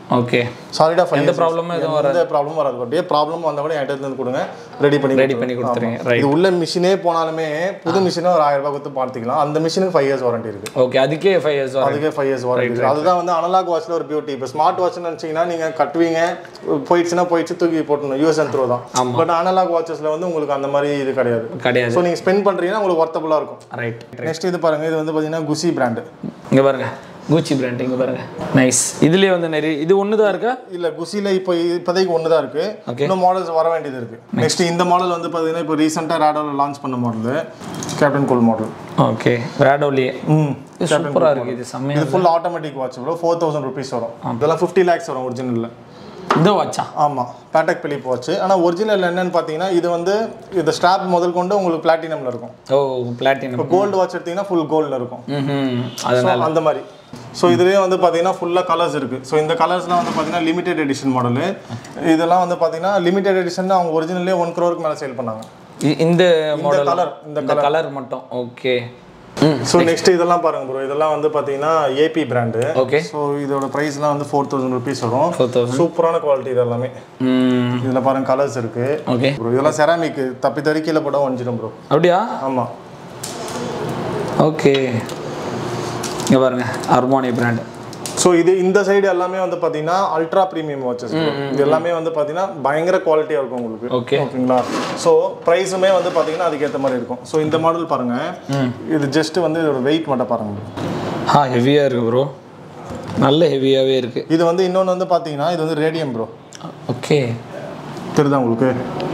S2: ஓகே
S1: சாலிடாக ஃபைவ்
S2: எந்த ப்ராப்ளமும் எதுவும்
S1: எந்த ப்ராப்ளமும் வராது அப்படியே ப்ராப்ளம் வந்தால் கூட என்கிட்ட இருந்து கொடுங்க ரெடி பண்ணி
S2: ரெடி பண்ணி கொடுத்துருங்க ரைட்
S1: இது உள்ள மிஷினே போனாலுமே புது மிஷினே ஒரு ஆயிரம் ரூபாய் கொடுத்து பார்த்துக்கலாம் அந்த மிஷினுக்கு ஃபைவ் இயர்ஸ் வாரண்டி இருக்கு
S2: ஓகே அதுக்கே ஃபைவ் இயர்ஸ் வரும்
S1: அதுக்கே ஃபைவ் இயர்ஸ் வாரண்டி இருக்கு அதுதான் வந்து அனலாக் வாட்ச்ல ஒரு பியூட்டி இப்போ ஸ்மார்ட் வாட்ச்னு நினச்சிங்கன்னா நீங்க கட்டுவீங்க போயிடுச்சுன்னா போயிடுச்சு தூக்கி போட்டணும் யூஎஸ் அண்ட் த்ரோ தான் பட் அனலாக் வாட்சஸ்ல வந்து உங்களுக்கு அந்த மாதிரி இது கிடையாது
S2: கிடையாது
S1: ஸோ நீங்க ஸ்பெண்ட் பண்றீங்கன்னா உங்களுக்கு ஒர்த்தபுளாக இருக்கும்
S2: ரைட்
S1: நெக்ஸ்ட் இது பாருங்க இது வந்து பார்த்தீங்கன்னா குசி பிராண்டு
S2: இங்க பாருங்க கூச்சி பிராண்ட் இங்க பாருங்க நைஸ் இதுலயே வந்து நிறைய இது ஒன்று தான் இருக்கா
S1: இல்ல குசில இப்போ இப்போதைக்கு ஒன்று தான் இருக்கு
S2: Okay.
S1: இன்னும் மாடல்ஸ் வர வேண்டியது இருக்கு நெக்ஸ்ட் இந்த மாடல் வந்து பார்த்தீங்கன்னா இப்போ ரீசெண்டாக ரேடோவில் லான்ச் பண்ண மாடல் கேப்டன் கோல் மாடல்
S2: ஓகே பிராடோலியே
S1: ம்
S2: இது சூப்பரா இருக்கு இது செம்மையா
S1: இது full automatic watch bro four thousand rupees வரும் இதெல்லாம் ஃபிஃப்டி லேக்ஸ் வரும் ஒரிஜினலில்
S2: இந்த வாட்சா
S1: ஆமாம் பேட்டக் பிலிப் வாட்ச் ஆனால் ஒரிஜினல் என்னன்னு பார்த்தீங்கன்னா இது வந்து இந்த ஸ்ட்ராப் முதல் கொண்டு உங்களுக்கு பிளாட்டினம்ல இருக்கும்
S2: ஓ பிளாட்டினம்
S1: இப்போ கோல்டு வாட்ச் எடுத்தீங்கன்னா ஃபுல் கோல்டில் இருக்கும்
S2: ம் அதனால
S1: So, அந்த மாதிரி ஸோ இதுலேயே வந்து பார்த்தீங்கன்னா ஃபுல்லாக கலர்ஸ் இருக்குது ஸோ இந்த கலர்ஸ்லாம் வந்து பார்த்தீங்கன்னா லிமிடெட் எடிஷன் மாடலு இதெல்லாம் வந்து பார்த்தீங்கன்னா லிமிடெட் எடிஷன் அவங்க ஒரிஜினல்லே ஒன் க்ரோருக்கு மேலே சேல் பண்ணாங்க
S2: இ- இந்த மாடல்
S1: colour, இந்த
S2: இந்த கலர் மட்டும் ஓகே ம்
S1: ஸோ நெக்ஸ்ட் இதெல்லாம் பாருங்க ப்ரோ இதெல்லாம் வந்து பார்த்தீங்கன்னா ஏபி பிராண்டு
S2: ஓகே
S1: ஸோ இதோட ப்ரைஸ்லாம் வந்து ஃபோர் தௌசண்ட் ருபீஸ் வரும்
S2: ஃபோர் தௌசண்ட்
S1: சூப்பரான குவாலிட்டி இது எல்லாமே
S2: ம்
S1: இதில் பாருங்க கலர்ஸ் இருக்கு
S2: ஓகே
S1: ப்ரோ இதெல்லாம் செராமிக் தப்பி தறி கீழே போட ஒஞ்சிடும் ப்ரோ
S2: அப்படியா
S1: ஆமாம்
S2: ஓகே இங்க பாருங்க அர்மானி பிராண்ட்
S1: ஸோ இது இந்த சைடு எல்லாமே வந்து பார்த்தீங்கன்னா அல்ட்ரா ப்ரீமியம் வாட்சஸ் இது எல்லாமே வந்து பார்த்தீங்கன்னா பயங்கர குவாலிட்டியாக இருக்கும் உங்களுக்கு
S2: ஓகே
S1: ஓகேங்களா ஸோ ப்ரைஸுமே வந்து பார்த்தீங்கன்னா அதுக்கேற்ற மாதிரி இருக்கும் ஸோ இந்த மாடல் பாருங்க இது ஜஸ்ட் வந்து இதோட வெயிட் மட்டும் பாருங்க
S2: ஆ ஹெவியாக இருக்கு ப்ரோ நல்ல ஹெவியாகவே இருக்கு
S1: இது வந்து இன்னொன்று வந்து பார்த்தீங்கன்னா இது வந்து ரேடியம் ப்ரோ
S2: ஓகே
S1: தெரியுதா உங்களுக்கு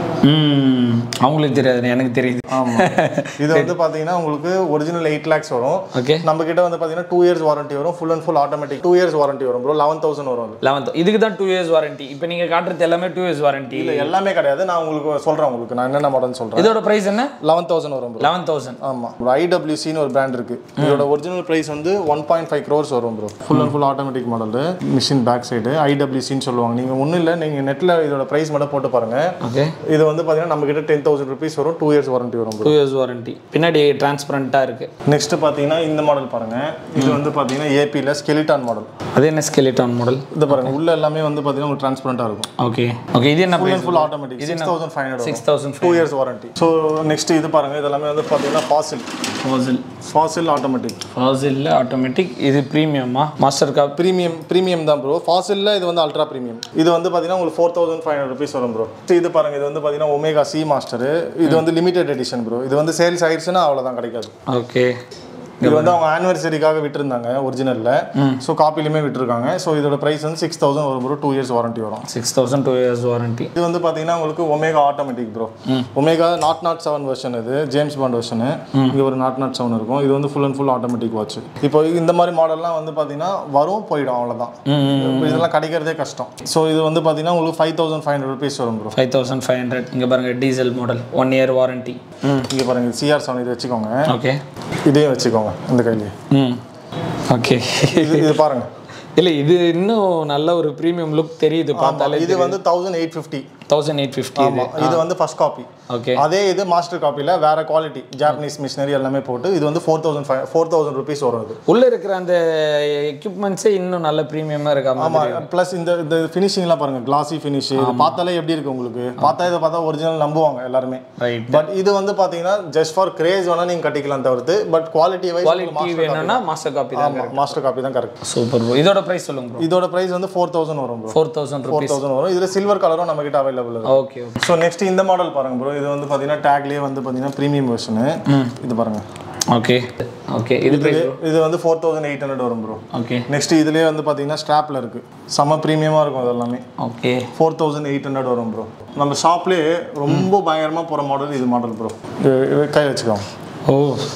S2: ம் அவங்களுக்கு தெரியாது எனக்கு தெரியுது
S1: ஆமாம் இது வந்து பார்த்தீங்கன்னா உங்களுக்கு ஒரிஜினல் எயிட் லேக்ஸ் வரும்
S2: ஓகே
S1: நம்ம கிட்ட வந்து பார்த்தீங்கன்னா டூ இயர்ஸ் வாரண்டி வரும் full and full automatic two years warranty வரும் ப்ரோ லெவன் தௌசண்ட் வரும் அது
S2: லெவன்த் இதுக்கு தான் டூ இயர்ஸ் வாரண்டி இப்போ நீங்கள் காட்டுறது எல்லாமே டூ இயர்ஸ் வாரண்டி
S1: இல்லை எல்லாமே கிடையாது நான் உங்களுக்கு சொல்கிறேன் உங்களுக்கு நான் என்னென்ன மாடல் சொல்கிறேன்
S2: இதோட ப்ரைஸ் என்ன
S1: லெவன் தௌசண்ட் வரும் ப்ரோ
S2: லெவன் தௌசண்ட்
S1: ஆமாம் ஒரு ஐடபிள்யூசின்னு ஒரு பிராண்ட் இருக்கு இதோட ஒரிஜினல் ப்ரைஸ் வந்து ஒன் பாயிண்ட் ஃபைவ் க்ரோர்ஸ் வரும் bro full and full automatic model machine back side ஐடபிள்யூசின்னு சொல்லுவாங்க நீங்கள் ஒன்றும் இல்லை நீங்கள் நெட்டில் இதோட ப்ரைஸ் மட்டும் போட்டு பாருங்க
S2: ஓகே
S1: இது வந்து பார்த்தீங்கன்னா நம்ம கிட்ட டென் தௌசண்ட் ருபீஸ் வரும் டூ இயர்ஸ் வாரண்டி வரும் ப்ரோ
S2: டூ இயர்ஸ் வாரண்டி பின்னாடி டிரான்ஸ்பரண்ட்டாக இருக்கு
S1: நெக்ஸ்ட் பார்த்தீங்கன்னா இந்த மாடல் பாருங்க இது வந்து பார்த்தீங்கன்னா ஏபியில் ஸ்கெலிட்டான் மாடல்
S2: அது என்ன ஸ்கெலிட்டான் மாடல்
S1: இது பாருங்க உள்ள எல்லாமே வந்து பார்த்தீங்கன்னா உங்களுக்கு டிரான்ஸ்பரண்ட்டாக இருக்கும்
S2: ஓகே ஓகே இது என்ன
S1: full
S2: price
S1: and full automatic six thousand five hundred
S2: six thousand
S1: two years warranty so next இது பாருங்க இது எல்லாமே வந்து பார்த்தீங்கன்னா ஃபாசில்
S2: ஃபாசில்
S1: ஃபாசில் ஆட்டோமேட்டிக்
S2: ஃபாசிலில் ஆட்டோமேட்டிக் இது ப்ரீமியமா மாஸ்டர் காப்
S1: ப்ரீமியம் ப்ரீமியம் தான் ப்ரோ ஃபாசிலில் இது வந்து அல்ட்ரா ப்ரீமியம் இது வந்து பார்த்தீங்கன்னா உங்களுக்கு four thousand five hundred rupees வரும் ப்ரோ இது பாருங்க இது வந்து பார்த்தீங்கன்னா ஒமேகா சி மாஸ்டர் இது வந்து லிமிடெட் எடிஷன் ப்ரோ இது வந்து சேல்ஸ் ஆயிடுச்சுன்னா அவ்வளோதான் கிடைக்காது
S2: ஓகே
S1: இது வந்து அவங்க ஆனிவர்சரிக்காக விட்டுருந்தாங்க ஒரிஜினலில் ஸோ காப்பிலுமே விட்டுருக்காங்க ஸோ இதோட ப்ரைஸ் வந்து சிக்ஸ் தௌசண்ட் வரும் ப்ரோ டூ இயர்ஸ் வாரண்டி வரும்
S2: six thousand two years warranty
S1: இது வந்து பார்த்தீங்கன்னா உங்களுக்கு Omega automatic bro Omega not not seven version இது ஜேம்ஸ் பாண்ட் வெர்ஷனு இங்கே ஒரு நாட் நாட் செவன் இருக்கும் இது வந்து full and full automatic watch இப்போ இந்த மாதிரி மாடல்லாம் வந்து பார்த்தீங்கன்னா வரும் போயிடும் அவ்வளோதான் இதெல்லாம் கிடைக்கிறதே கஷ்டம் ஸோ இது வந்து பார்த்தீங்கன்னா உங்களுக்கு five thousand five hundred rupees வரும் bro
S2: five thousand five hundred இங்கே பாருங்கள் Diesel model one year warranty ம்
S1: இங்கே பாருங்க சிஆர் செவன் இது வச்சுக்கோங்க
S2: ஓகே
S1: இதையும் வச்சுக்கோங்க இந்த கையிலேயே
S2: ம் ஓகே
S1: இது இது பாருங்க
S2: இல்லை இது இன்னும் நல்ல ஒரு ப்ரீமியம் லுக் தெரியுது பார்த்தாலே
S1: இது வந்து thousand eight fifty
S2: thousand eight fifty
S1: இது வந்து ஃபர்ஸ்ட் காப்பி
S2: ஓகே
S1: அதே இது மாஸ்டர் காப்பியில் வேற குவாலிட்டி ஜாப்பனீஸ் மிஷினரி எல்லாமே போட்டு இது வந்து four thousand five four thousand rupees வரும் இது
S2: உள்ள இருக்கிற அந்த எக்யூப்மெண்ட்ஸே இன்னும் நல்ல ப்ரீமியமாக இருக்கா
S1: ஆமா ப்ளஸ் இந்த இந்த ஃபினிஷிங்லாம் பாருங்க கிளாசி ஃபினிஷ் இது பார்த்தாலே எப்படி இருக்கு உங்களுக்கு பார்த்தா இதை பார்த்தா ஒரிஜினல் நம்புவாங்க எல்லாருமே
S2: ரைட்
S1: பட் இது வந்து பாத்தீங்கன்னா ஜஸ்ட் ஃபார் கிரேஸ் வேணா நீங்க கட்டிக்கலாம் தவிர்த்து பட் குவாலிட்டி வைஸ்
S2: குவாலிட்டி வேணும்னா மாஸ்டர் காப்பி தான்
S1: மாஸ்டர் காப்பி தான் கரெக்ட்
S2: சூப்பர் ப்ரோ இதோட ப்ரைஸ் சொல்லுங்க ப்ரோ
S1: இதோட பிரைஸ் வந்து ஃபோர் தௌசண்ட் வரும் bro
S2: four thousand
S1: four thousand வரும் இதுல சில்வர் கலரும் நம்ம கிட்ட அவைலபிள் இருக்கு
S2: ஓகே ஓகே
S1: ஸோ நெக்ஸ்ட் இந்த மாடல் பாருங்க ப்ரோ இது வந்து பாத்தீங்கன்னா டேக்லயே வந்து பாத்தீங்கன்னா ப்ரீமியம் வெர்ஷனு இது பாருங்க
S2: ஓகே ஓகே இது
S1: இது இது வந்து ஃபோர் தௌசண்ட் எயிட் ஹண்ட்ரட் வரும் ப்ரோ
S2: ஓகே
S1: நெக்ஸ்ட் இதுலயே வந்து பாத்தீங்கன்னா ஸ்ட்ராப்ல இருக்கு செம ப்ரீமியமா இருக்கும் அது எல்லாமே
S2: okay
S1: four thousand eight hundred வரும் ப்ரோ நம்ம ஷாப்லேயே ரொம்ப பயங்கரமாக போகிற மாடல் இது மாடல் ப்ரோ கை வச்சுக்கோங்க
S2: ஓ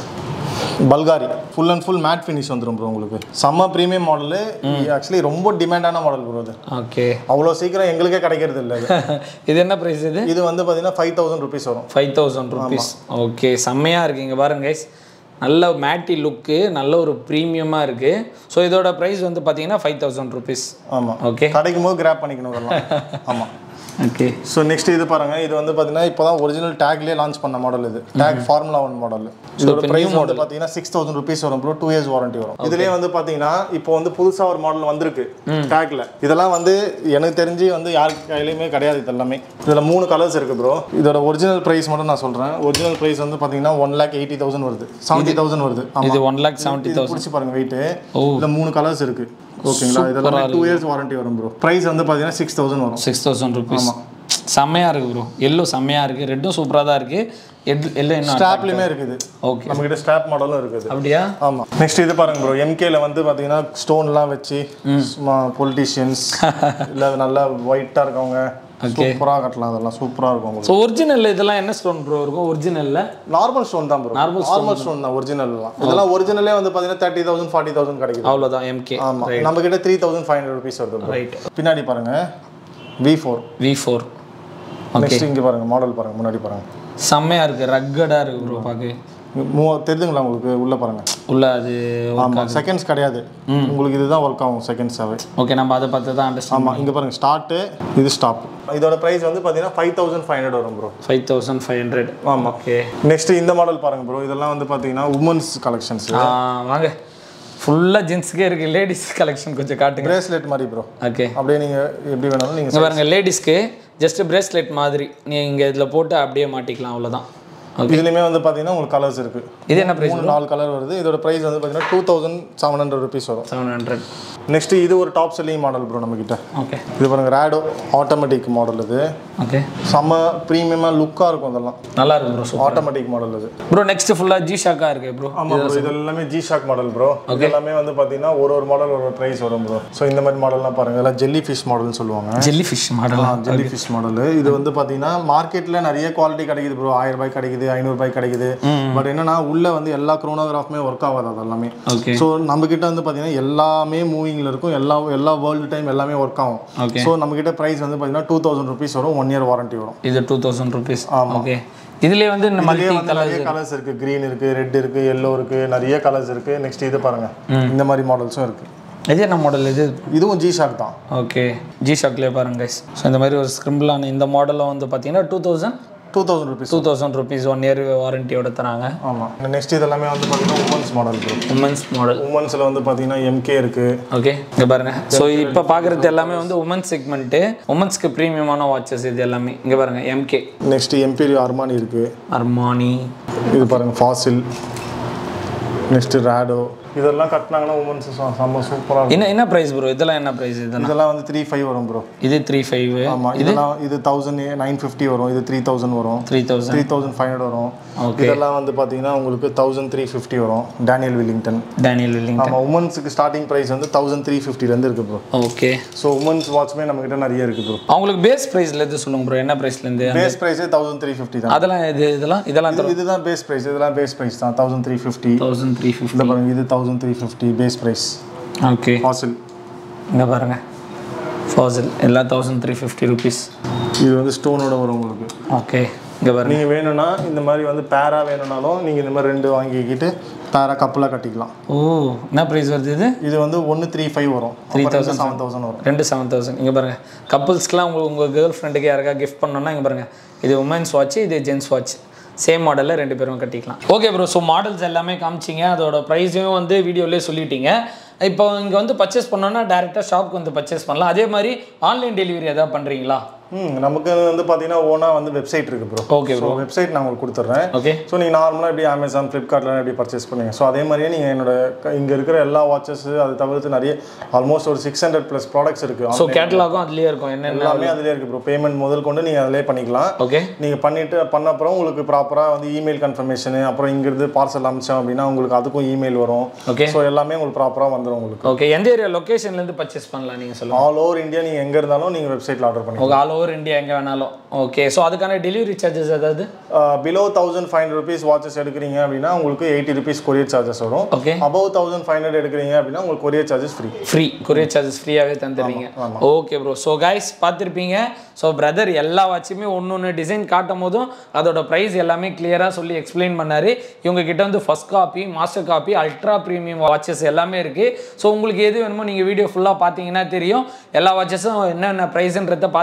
S1: Bulgari full and full matte finish வந்துடும் ப்ரோ உங்களுக்கு செம்ம ப்ரீமியம் மாடலு ஆக்சுவலி ரொம்ப டிமாண்டான மாடல் ப்ரோ இது
S2: ஓகே
S1: அவ்வளோ சீக்கிரம் எங்களுக்கே கிடைக்கிறது இல்லை இது.
S2: இது என்ன ப்ரைஸ் இது
S1: இது வந்து பார்த்தீங்கன்னா ஃபைவ் தௌசண்ட் ருபீஸ் வரும்
S2: ஃபைவ் தௌசண்ட் ருபீஸ் ஓகே செம்மையாக இருக்குது இங்கே பாருங்க கைஸ் நல்ல மேட்டி லுக்கு நல்ல ஒரு ப்ரீமியமாக இருக்குது ஸோ இதோட ப்ரைஸ் வந்து பார்த்தீங்கன்னா ஃபைவ் தௌசண்ட் ருபீஸ்
S1: ஆமாம்
S2: ஓகே
S1: கிடைக்கும் போது கிராப் பண்ணிக்கணும் இதெல்லாம் ஆமாம்
S2: ஓகே
S1: ஸோ நெக்ஸ்ட் இது பாருங்க இது வந்து பார்த்தீங்கன்னா இப்போ தான் ஒரிஜினல் டேக்லேயே லான்ச் பண்ண மாடல் இது டேக் ஃபார்முலா ஒன் மாடல் இதோட ப்ரைஸ் வந்து பார்த்தீங்கன்னா சிக்ஸ் தௌசண்ட் ருபீஸ் வரும் ப்ரோ டூ இயர்ஸ் வாரண்டி வரும் இதுலேயே வந்து பார்த்தீங்கன்னா இப்போ வந்து புதுசாக ஒரு மாடல் வந்திருக்கு டேக்ல இதெல்லாம் வந்து எனக்கு தெரிஞ்சு வந்து யார் கையிலையுமே கிடையாது இது எல்லாமே இதில் மூணு கலர்ஸ் இருக்கு ப்ரோ இதோட ஒரிஜினல் ப்ரைஸ் மட்டும் நான் சொல்கிறேன் ஒரிஜினல் ப்ரைஸ் வந்து பார்த்தீங்கன்னா ஒன் லேக் எயிட்டி தௌசண்ட் வருது செவன்ட்டி தௌசண்ட் வருது ஆமா.
S2: இது ஒன் லேக் செவன்ட்டி
S1: இது பிடிச்சி பாருங்க வெயிட் இதுல மூணு கலர்ஸ் இருக்கு ஓகேங்களா இதெல்லாம் டூ இயர்ஸ் வாரண்டி வரும் ப்ரோ ப்ரைஸ் வந்து பார்த்தீங்கன்னா சிக்ஸ் தௌசண்ட் வரும்
S2: சிக்ஸ் தௌசண்ட் ருபீஸ் செம்மையாக இருக்குது ப்ரோ எல்லோ செம்மையாக இருக்குது ரெட்டும் சூப்பராக தான் இருக்குது எட் எல்லோ இன்னும்
S1: ஸ்டாப்லையுமே இருக்குது
S2: ஓகே
S1: நம்ம கிட்ட ஸ்டாப் மாடலும் இருக்குது
S2: அப்படியா
S1: ஆமா நெக்ஸ்ட் இது பாருங்க ப்ரோ எம்கேல வந்து பாத்தீங்கன்னா ஸ்டோன்லாம் வச்சு சும்மா பொலிட்டீஷியன்ஸ் இல்ல நல்லா ஒயிட்டா இருக்கவங்க சூப்பரா கட்டலாம் அதெல்லாம் சூப்பரா இருக்கும் உங்களுக்கு
S2: ஸோ ஒரிஜினல் இதெல்லாம் என்ன ஸ்டோன் ப்ரோ இருக்கும் ஒரிஜினலில்
S1: நார்மல் ஸ்டோன் தான் ப்ரோ நார்மல் ஸ்டோன் தான் ஒரிஜினல்லாம் இதெல்லாம் ஒரிஜினலே வந்து பாத்தீங்கன்னா தேர்ட்டி தௌசண்ட் ஃபார்ட்டி தௌசண்ட் கிடைக்குது
S2: அவ்வளோதான் எம்கே
S1: ஆமா நம்ம கிட்ட three thousand five hundred rupees வருது bro.
S2: ரைட்
S1: பின்னாடி பாருங்க V four
S2: V four okay
S1: next இங்க பாருங்க மாடல் பாருங்க முன்னாடி பாருங்க
S2: செம்மையாக இருக்குது ரக்கடாக இருக்குது ப்ரோ பார்க்க
S1: மூ தெரியுதுங்களா உங்களுக்கு உள்ள பாருங்க
S2: உள்ள அது
S1: ஆமா செகண்ட்ஸ் கிடையாது உங்களுக்கு இதுதான் ஒர்க் ஆகும் செகண்ட்ஸாவே
S2: ஓகே நம்ம அதை பார்த்து தான் அண்டர்ஸ்டாண்ட்
S1: ஆமா இங்க பாருங்க ஸ்டார்ட் இது ஸ்டாப் இதோட பிரைஸ் வந்து பாத்தீங்கன்னா ஃபைவ் தௌசண்ட் ஃபைவ் ஹண்ட்ரட் வரும் bro
S2: five thousand five hundred
S1: ஆமா
S2: ஓகே
S1: நெக்ஸ்ட் இந்த மாடல் பாருங்க ப்ரோ இதெல்லாம் வந்து பாத்தீங்கன்னா உமன்ஸ் கலெக்ஷன்ஸ்
S2: வாங்க ஃபுல்லாக ஜென்ஸுக்கே இருக்குது லேடிஸ் கலெக்ஷன் கொஞ்சம் காட்டுங்க
S1: பிரேஸ்லெட் மாதிரி ப்ரோ
S2: ஓகே
S1: அப்படியே நீங்க எப்படி வேணாலும் நீங்க
S2: இங்கே பாருங்க லேடிஸ்க்கு ஜஸ்ட் பிரேஸ்லெட் மாதிரி நீங்கள் இதில் போட்டு அப்படியே மாட்டிக்கலாம் அவ்வளோதான் ஓகே
S1: இதுலயுமே வந்து பாத்தீங்கன்னா உங்களுக்கு கலர்ஸ் இருக்கு
S2: இது என்ன ப்ரைஸ்
S1: மூணு நாலு கலர் வருது இதோட பிரைஸ் வந்து பாத்தீங்கன்னா two thousand seven hundred rupees வரும்
S2: செவன் ஹண்ட்ரட்
S1: நெக்ஸ்ட் இது ஒரு டாப் செல்லிங் மாடல் ப்ரோ நம்ம கிட்ட
S2: ஓகே
S1: இது பாருங்க ரேடோ ஆட்டோமேட்டிக் மாடல் இது
S2: ஓகே
S1: செம்ம ப்ரீமியமா லுக்கா இருக்கும் இதெல்லாம்
S2: நல்லா இருக்கு ப்ரோ சூப்பர்
S1: ஆட்டோமேட்டிக் மாடல் இது
S2: ப்ரோ நெக்ஸ்ட் ஃபுல்லாக ஜி ஷாக்காக இருக்கு ப்ரோ
S1: ஆமா ப்ரோ இது எல்லாமே ஜி ஷாக் மாடல் ப்ரோ இது எல்லாமே வந்து பாத்தீங்கன்னா ஒரு ஒரு மாடல் ஒரு பிரைஸ் வரும் ப்ரோ ஸோ இந்த மாதிரி மாடல்லாம் பாருங்க இதெல்லாம் ஜெல்லி ஃபிஷ் மாடல்னு சொல்லுவாங்க
S2: ஜெல்லி ஃபிஷ் மாடலா
S1: ஜெல்லி ஃபிஷ் மாடல் இது வந்து பாத்தீங்கன்னா மார்க்கெட்ல நிறைய குவாலிட்டி கிடைக்குது ப்ரோ ஆயிரம் ரூபாய் கிடைக்குது ஐநூறு ரூபாய் கிடைக்குது பட் என்னன்னா உள்ள வந்து எல்லா குரோனோகிராஃப்மே ஒர்க் ஆகாது அது எல்லாமே
S2: ஓகே
S1: ஸோ நம்ம கிட்ட வந்து பாத்தீங்கன்னா எல்லாமே மூவிங்ல இருக்கும் எல்லா எல்லா வேர்ல்டு டைம் எல்லாமே ஒர்க் ஆகும்
S2: ஓகே
S1: ஸோ நம்ம கிட்ட பிரைஸ் வந்து பாத்தீங்கன்னா டூ தௌசண்ட் ருபீஸ் வரும் ஒன் இயர் வாரண்டி வரும்
S2: இது டூ தௌசண்ட் ருபீஸ் ஓகே இதுலேயே வந்து இந்த மல்டி
S1: இதுலயே வந்து நிறைய கலர்ஸ் இருக்கு கிரீன் இருக்கு ரெட் இருக்கு எல்லோ இருக்கு நிறைய கலர்ஸ் இருக்கு நெக்ஸ்ட் இது பாருங்க இந்த மாதிரி மாடல்ஸும் இருக்கு
S2: இது என்ன மாடல் இது
S1: இதுவும் ஜி ஷாக் தான்
S2: ஓகே ஜி ஷாக்லேயே பாருங்க கைஸ் ஸோ இந்த மாதிரி ஒரு ஸ்கிரிம்பிளான இந்த மாடலில் வந்து பார்த்தீங்கன்னா two thousand
S1: two thousand rupees
S2: two thousand rupees one year வாரண்டியோட தராங்க
S1: ஆமா நெக்ஸ்ட் இது எல்லாமே வந்து பாத்தீங்கன்னா women's model bro
S2: women's model
S1: உமன்ஸ்ல வந்து பாத்தீங்கன்னா எம்கே இருக்கு
S2: ஓகே இங்கே பாருங்க ஸோ இப்போ பார்க்குறது எல்லாமே வந்து உமன்ஸ் செக்மெண்ட்டு உமன்ஸ்க்கு ப்ரீமியமான வாட்சஸ் இது எல்லாமே இங்கே பாருங்க எம்கே
S1: நெக்ஸ்ட் எம்பீரியோ அர்மானி இருக்கு
S2: அர்மானி
S1: இது பாருங்க ஃபாசில் நெக்ஸ்ட் ரேடோ இதெல்லாம் கட்டினாங்கன்னா உமன்ஸ் செம்ம சூப்பரா இருக்கும்
S2: என்ன என்ன ப்ரைஸ் ப்ரோ இதெல்லாம் என்ன ப்ரைஸ் இதெல்லாம்
S1: இதெல்லாம் வந்து த்ரீ ஃபைவ் வரும் ப்ரோ
S2: இது த்ரீ ஃபைவ்
S1: ஆமா இதெல்லாம் இது தௌசண்ட் நைன் ஃபிஃப்டி வரும் இது த்ரீ தௌசண்ட் வரும்
S2: three thousand
S1: three thousand five hundred வரும்
S2: Okay.
S1: இதெல்லாம் வந்து பாத்தீங்கன்னா உங்களுக்கு தௌசண்ட் த்ரீ ஃபிஃப்டி வரும் டேனியல் வில்லிங்டன்
S2: டேனியல் வில்லிங்
S1: ஆமா உமன்ஸுக்கு ஸ்டார்டிங் பிரைஸ் வந்து தௌசண்ட் த்ரீ ஃபிஃப்டிலேருந்து இருக்கு ப்ரோ
S2: ஓகே
S1: ஸோ உமன்ஸ் வாட்ச்மே நம்ம கிட்ட நிறைய இருக்கு ப்ரோ
S2: அவங்களுக்கு பேஸ் ப்ரைஸ்ல எது சொல்லுங்க ப்ரோ என்ன ப்ரைஸ்லேருந்து
S1: பேஸ் ப்ரைஸே தௌசண்ட் த்ரீ ஃபிஃப்டி தான்
S2: அதெல்லாம் இது இதெல்லாம் இதெல்லாம்
S1: இது- இதுதான் பேஸ் ப்ரைஸ் இதெல்லாம் பேஸ் ப்ரைஸ் தான் thousand three fifty
S2: thousand three fifty
S1: இந்த பாருங்க இது thousand three fifty base price
S2: okay
S1: Fossil
S2: இங்கே பாருங்க ஃபாசில் எல்லாம் தௌசண்ட் த்ரீ ஃபிஃப்டி ருபீஸ்
S1: இது வந்து ஸ்டோனோட வரும் உங்களுக்கு
S2: ஓகே இங்கே பாருங்க
S1: நீங்கள் வேணும்னா இந்த மாதிரி வந்து பேரா வேணும்னாலும் நீங்கள் இந்த மாதிரி ரெண்டு வாங்கிக்கிட்டு பேரா கப்பலாக கட்டிக்கலாம்
S2: ஓ என்ன ப்ரைஸ் வருது இது
S1: இது வந்து ஒன்று த்ரீ ஃபைவ் வரும் த்ரீ தௌசண்ட் செவன் தௌசண்ட் வரும்
S2: ரெண்டு செவன் தௌசண்ட் இங்கே பாருங்க கப்புள்ஸ்க்குலாம் உங்கள் உங்கள் கேர்ள் ஃப்ரெண்டுக்கு யாருக்கா கிஃப்ட் பண்ணோன்னா இங்கே பாருங்க இது உமன்ஸ் வாட்ச் இது ஜென்ஸ் வாட்ச் சேம் மாடலில் ரெண்டு பேரும் கட்டிக்கலாம் ஓகே ப்ரோ ஸோ மாடல்ஸ் எல்லாமே காமிச்சிங்க அதோட ப்ரைஸையும் வந்து வீடியோலேயே சொல்லிட்டீங்க இப்போ இங்கே வந்து பர்ச்சேஸ் பண்ணோன்னா டேரெக்டாக ஷாப்க்கு வந்து பர்ச்சேஸ் பண்ணலாம் அதே மாதிரி ஆன்லைன் டெலிவரி எதாவது பண்ணுறீங்களா
S1: ம் நமக்கு வந்து பார்த்தீங்கன்னா ஓனாக வந்து வெப்சைட் இருக்குது ப்ரோ
S2: ஓகே
S1: ஸோ வெப்சைட் நான் உங்களுக்கு கொடுத்துட்றேன்
S2: ஓகே
S1: ஸோ நீங்கள் நார்மலாக எப்படி அமேசான் ஃப்ளிப்கார்ட்லாம் எப்படி பர்ச்சேஸ் பண்ணுவீங்க ஸோ அதே மாதிரியே நீங்கள் என்னோட இங்கே இருக்கிற எல்லா வாட்சஸ் அது தவிர்த்து நிறைய ஆல்மோஸ்ட் ஒரு சிக்ஸ் ஹண்ட்ரட் ப்ளஸ் ப்ராடக்ட்ஸ் இருக்குது
S2: ஸோ கேட்டலாகும் அதுலேயே இருக்கும் என்னென்ன
S1: எல்லாமே அதிலே இருக்குது ப்ரோ பேமெண்ட் முதல் கொண்டு நீங்கள் அதிலே பண்ணிக்கலாம்
S2: ஓகே
S1: நீங்கள் பண்ணிட்டு பண்ண அப்புறம் உங்களுக்கு ப்ராப்பராக வந்து இமெயில் கன்ஃபர்மேஷனு அப்புறம் இங்கிருந்து பார்சல் அமிச்சோம் அப்படின்னா உங்களுக்கு அதுக்கும் இமெயில் வரும்
S2: ஓகே
S1: ஸோ எல்லாமே உங்களுக்கு ப்ராப்பராக வந்துடும் உங்களுக்கு
S2: ஓகே எந்த ஏரியா லொக்கேஷன்லேருந்து பர்ச்சேஸ் பண்ணலாம் நீங்கள் சொல்லுங்கள்
S1: ஆல் ஓவர் இந்தியா நீங்கள் எங்கே இருந்தாலும் நீங்கள் வெப்சைட்டில் ஆர்டர் பண்ணிக்கலாம்
S2: ஓகே ஆல் ஓவர் இந்தியா எங்கே வேணாலும் ஓகே ஸோ அதுக்கான டெலிவரி சார்ஜஸ் ஏதாவது
S1: below thousand five hundred rupees watches எடுக்கிறீங்க அப்படின்னா உங்களுக்கு எயிட்டி ருபீஸ் கொரியர் சார்ஜஸ் வரும்
S2: okay
S1: above thousand five hundred எடுக்கிறீங்க அப்படின்னா உங்களுக்கு courier charges free
S2: free courier charges ஃப்ரீயாகவே தந்துடுவீங்க ஓகே ப்ரோ ஸோ கைஸ் பார்த்துருப்பீங்க ஸோ பிரதர் எல்லா வாட்சுமே ஒன்று ஒன்று டிசைன் காட்டும் போதும் அதோட ப்ரைஸ் எல்லாமே கிளியராக சொல்லி எக்ஸ்பிளைன் பண்ணார் இவங்க கிட்ட வந்து first copy master copy ultra premium watches எல்லாமே இருக்குது ஸோ உங்களுக்கு எது வேணுமோ நீங்கள் வீடியோ ஃபுல்லாக பார்த்தீங்கன்னா தெரியும் எல்லா வாட்சஸும் என்னென்ன ப்ரைஸ்ன்றதை பார்த்துருப்பீங்க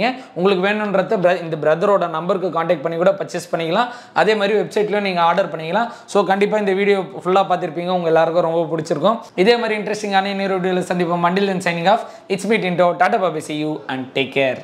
S2: நீங்கள் உங்களுக்கு வேணுன்றத bro- இந்த பிரதரோட நம்பருக்கு காண்டாக்ட் பண்ணி கூட பர்ச்சேஸ் பண்ணிக்கலாம் அதே மாதிரி வெப்சைட்லையும் நீங்கள் ஆர்டர் பண்ணிக்கலாம் ஸோ கண்டிப்பாக இந்த வீடியோ ஃபுல்லாக பார்த்துருப்பீங்க உங்கள் எல்லாருக்கும் ரொம்ப பிடிச்சிருக்கும் இதே மாதிரி இன்ட்ரெஸ்டிங்கான இன்னொரு வீடியோவில் சந்திப்போம் மண்டில் and signing off it's meet into tata Bobby see you and take care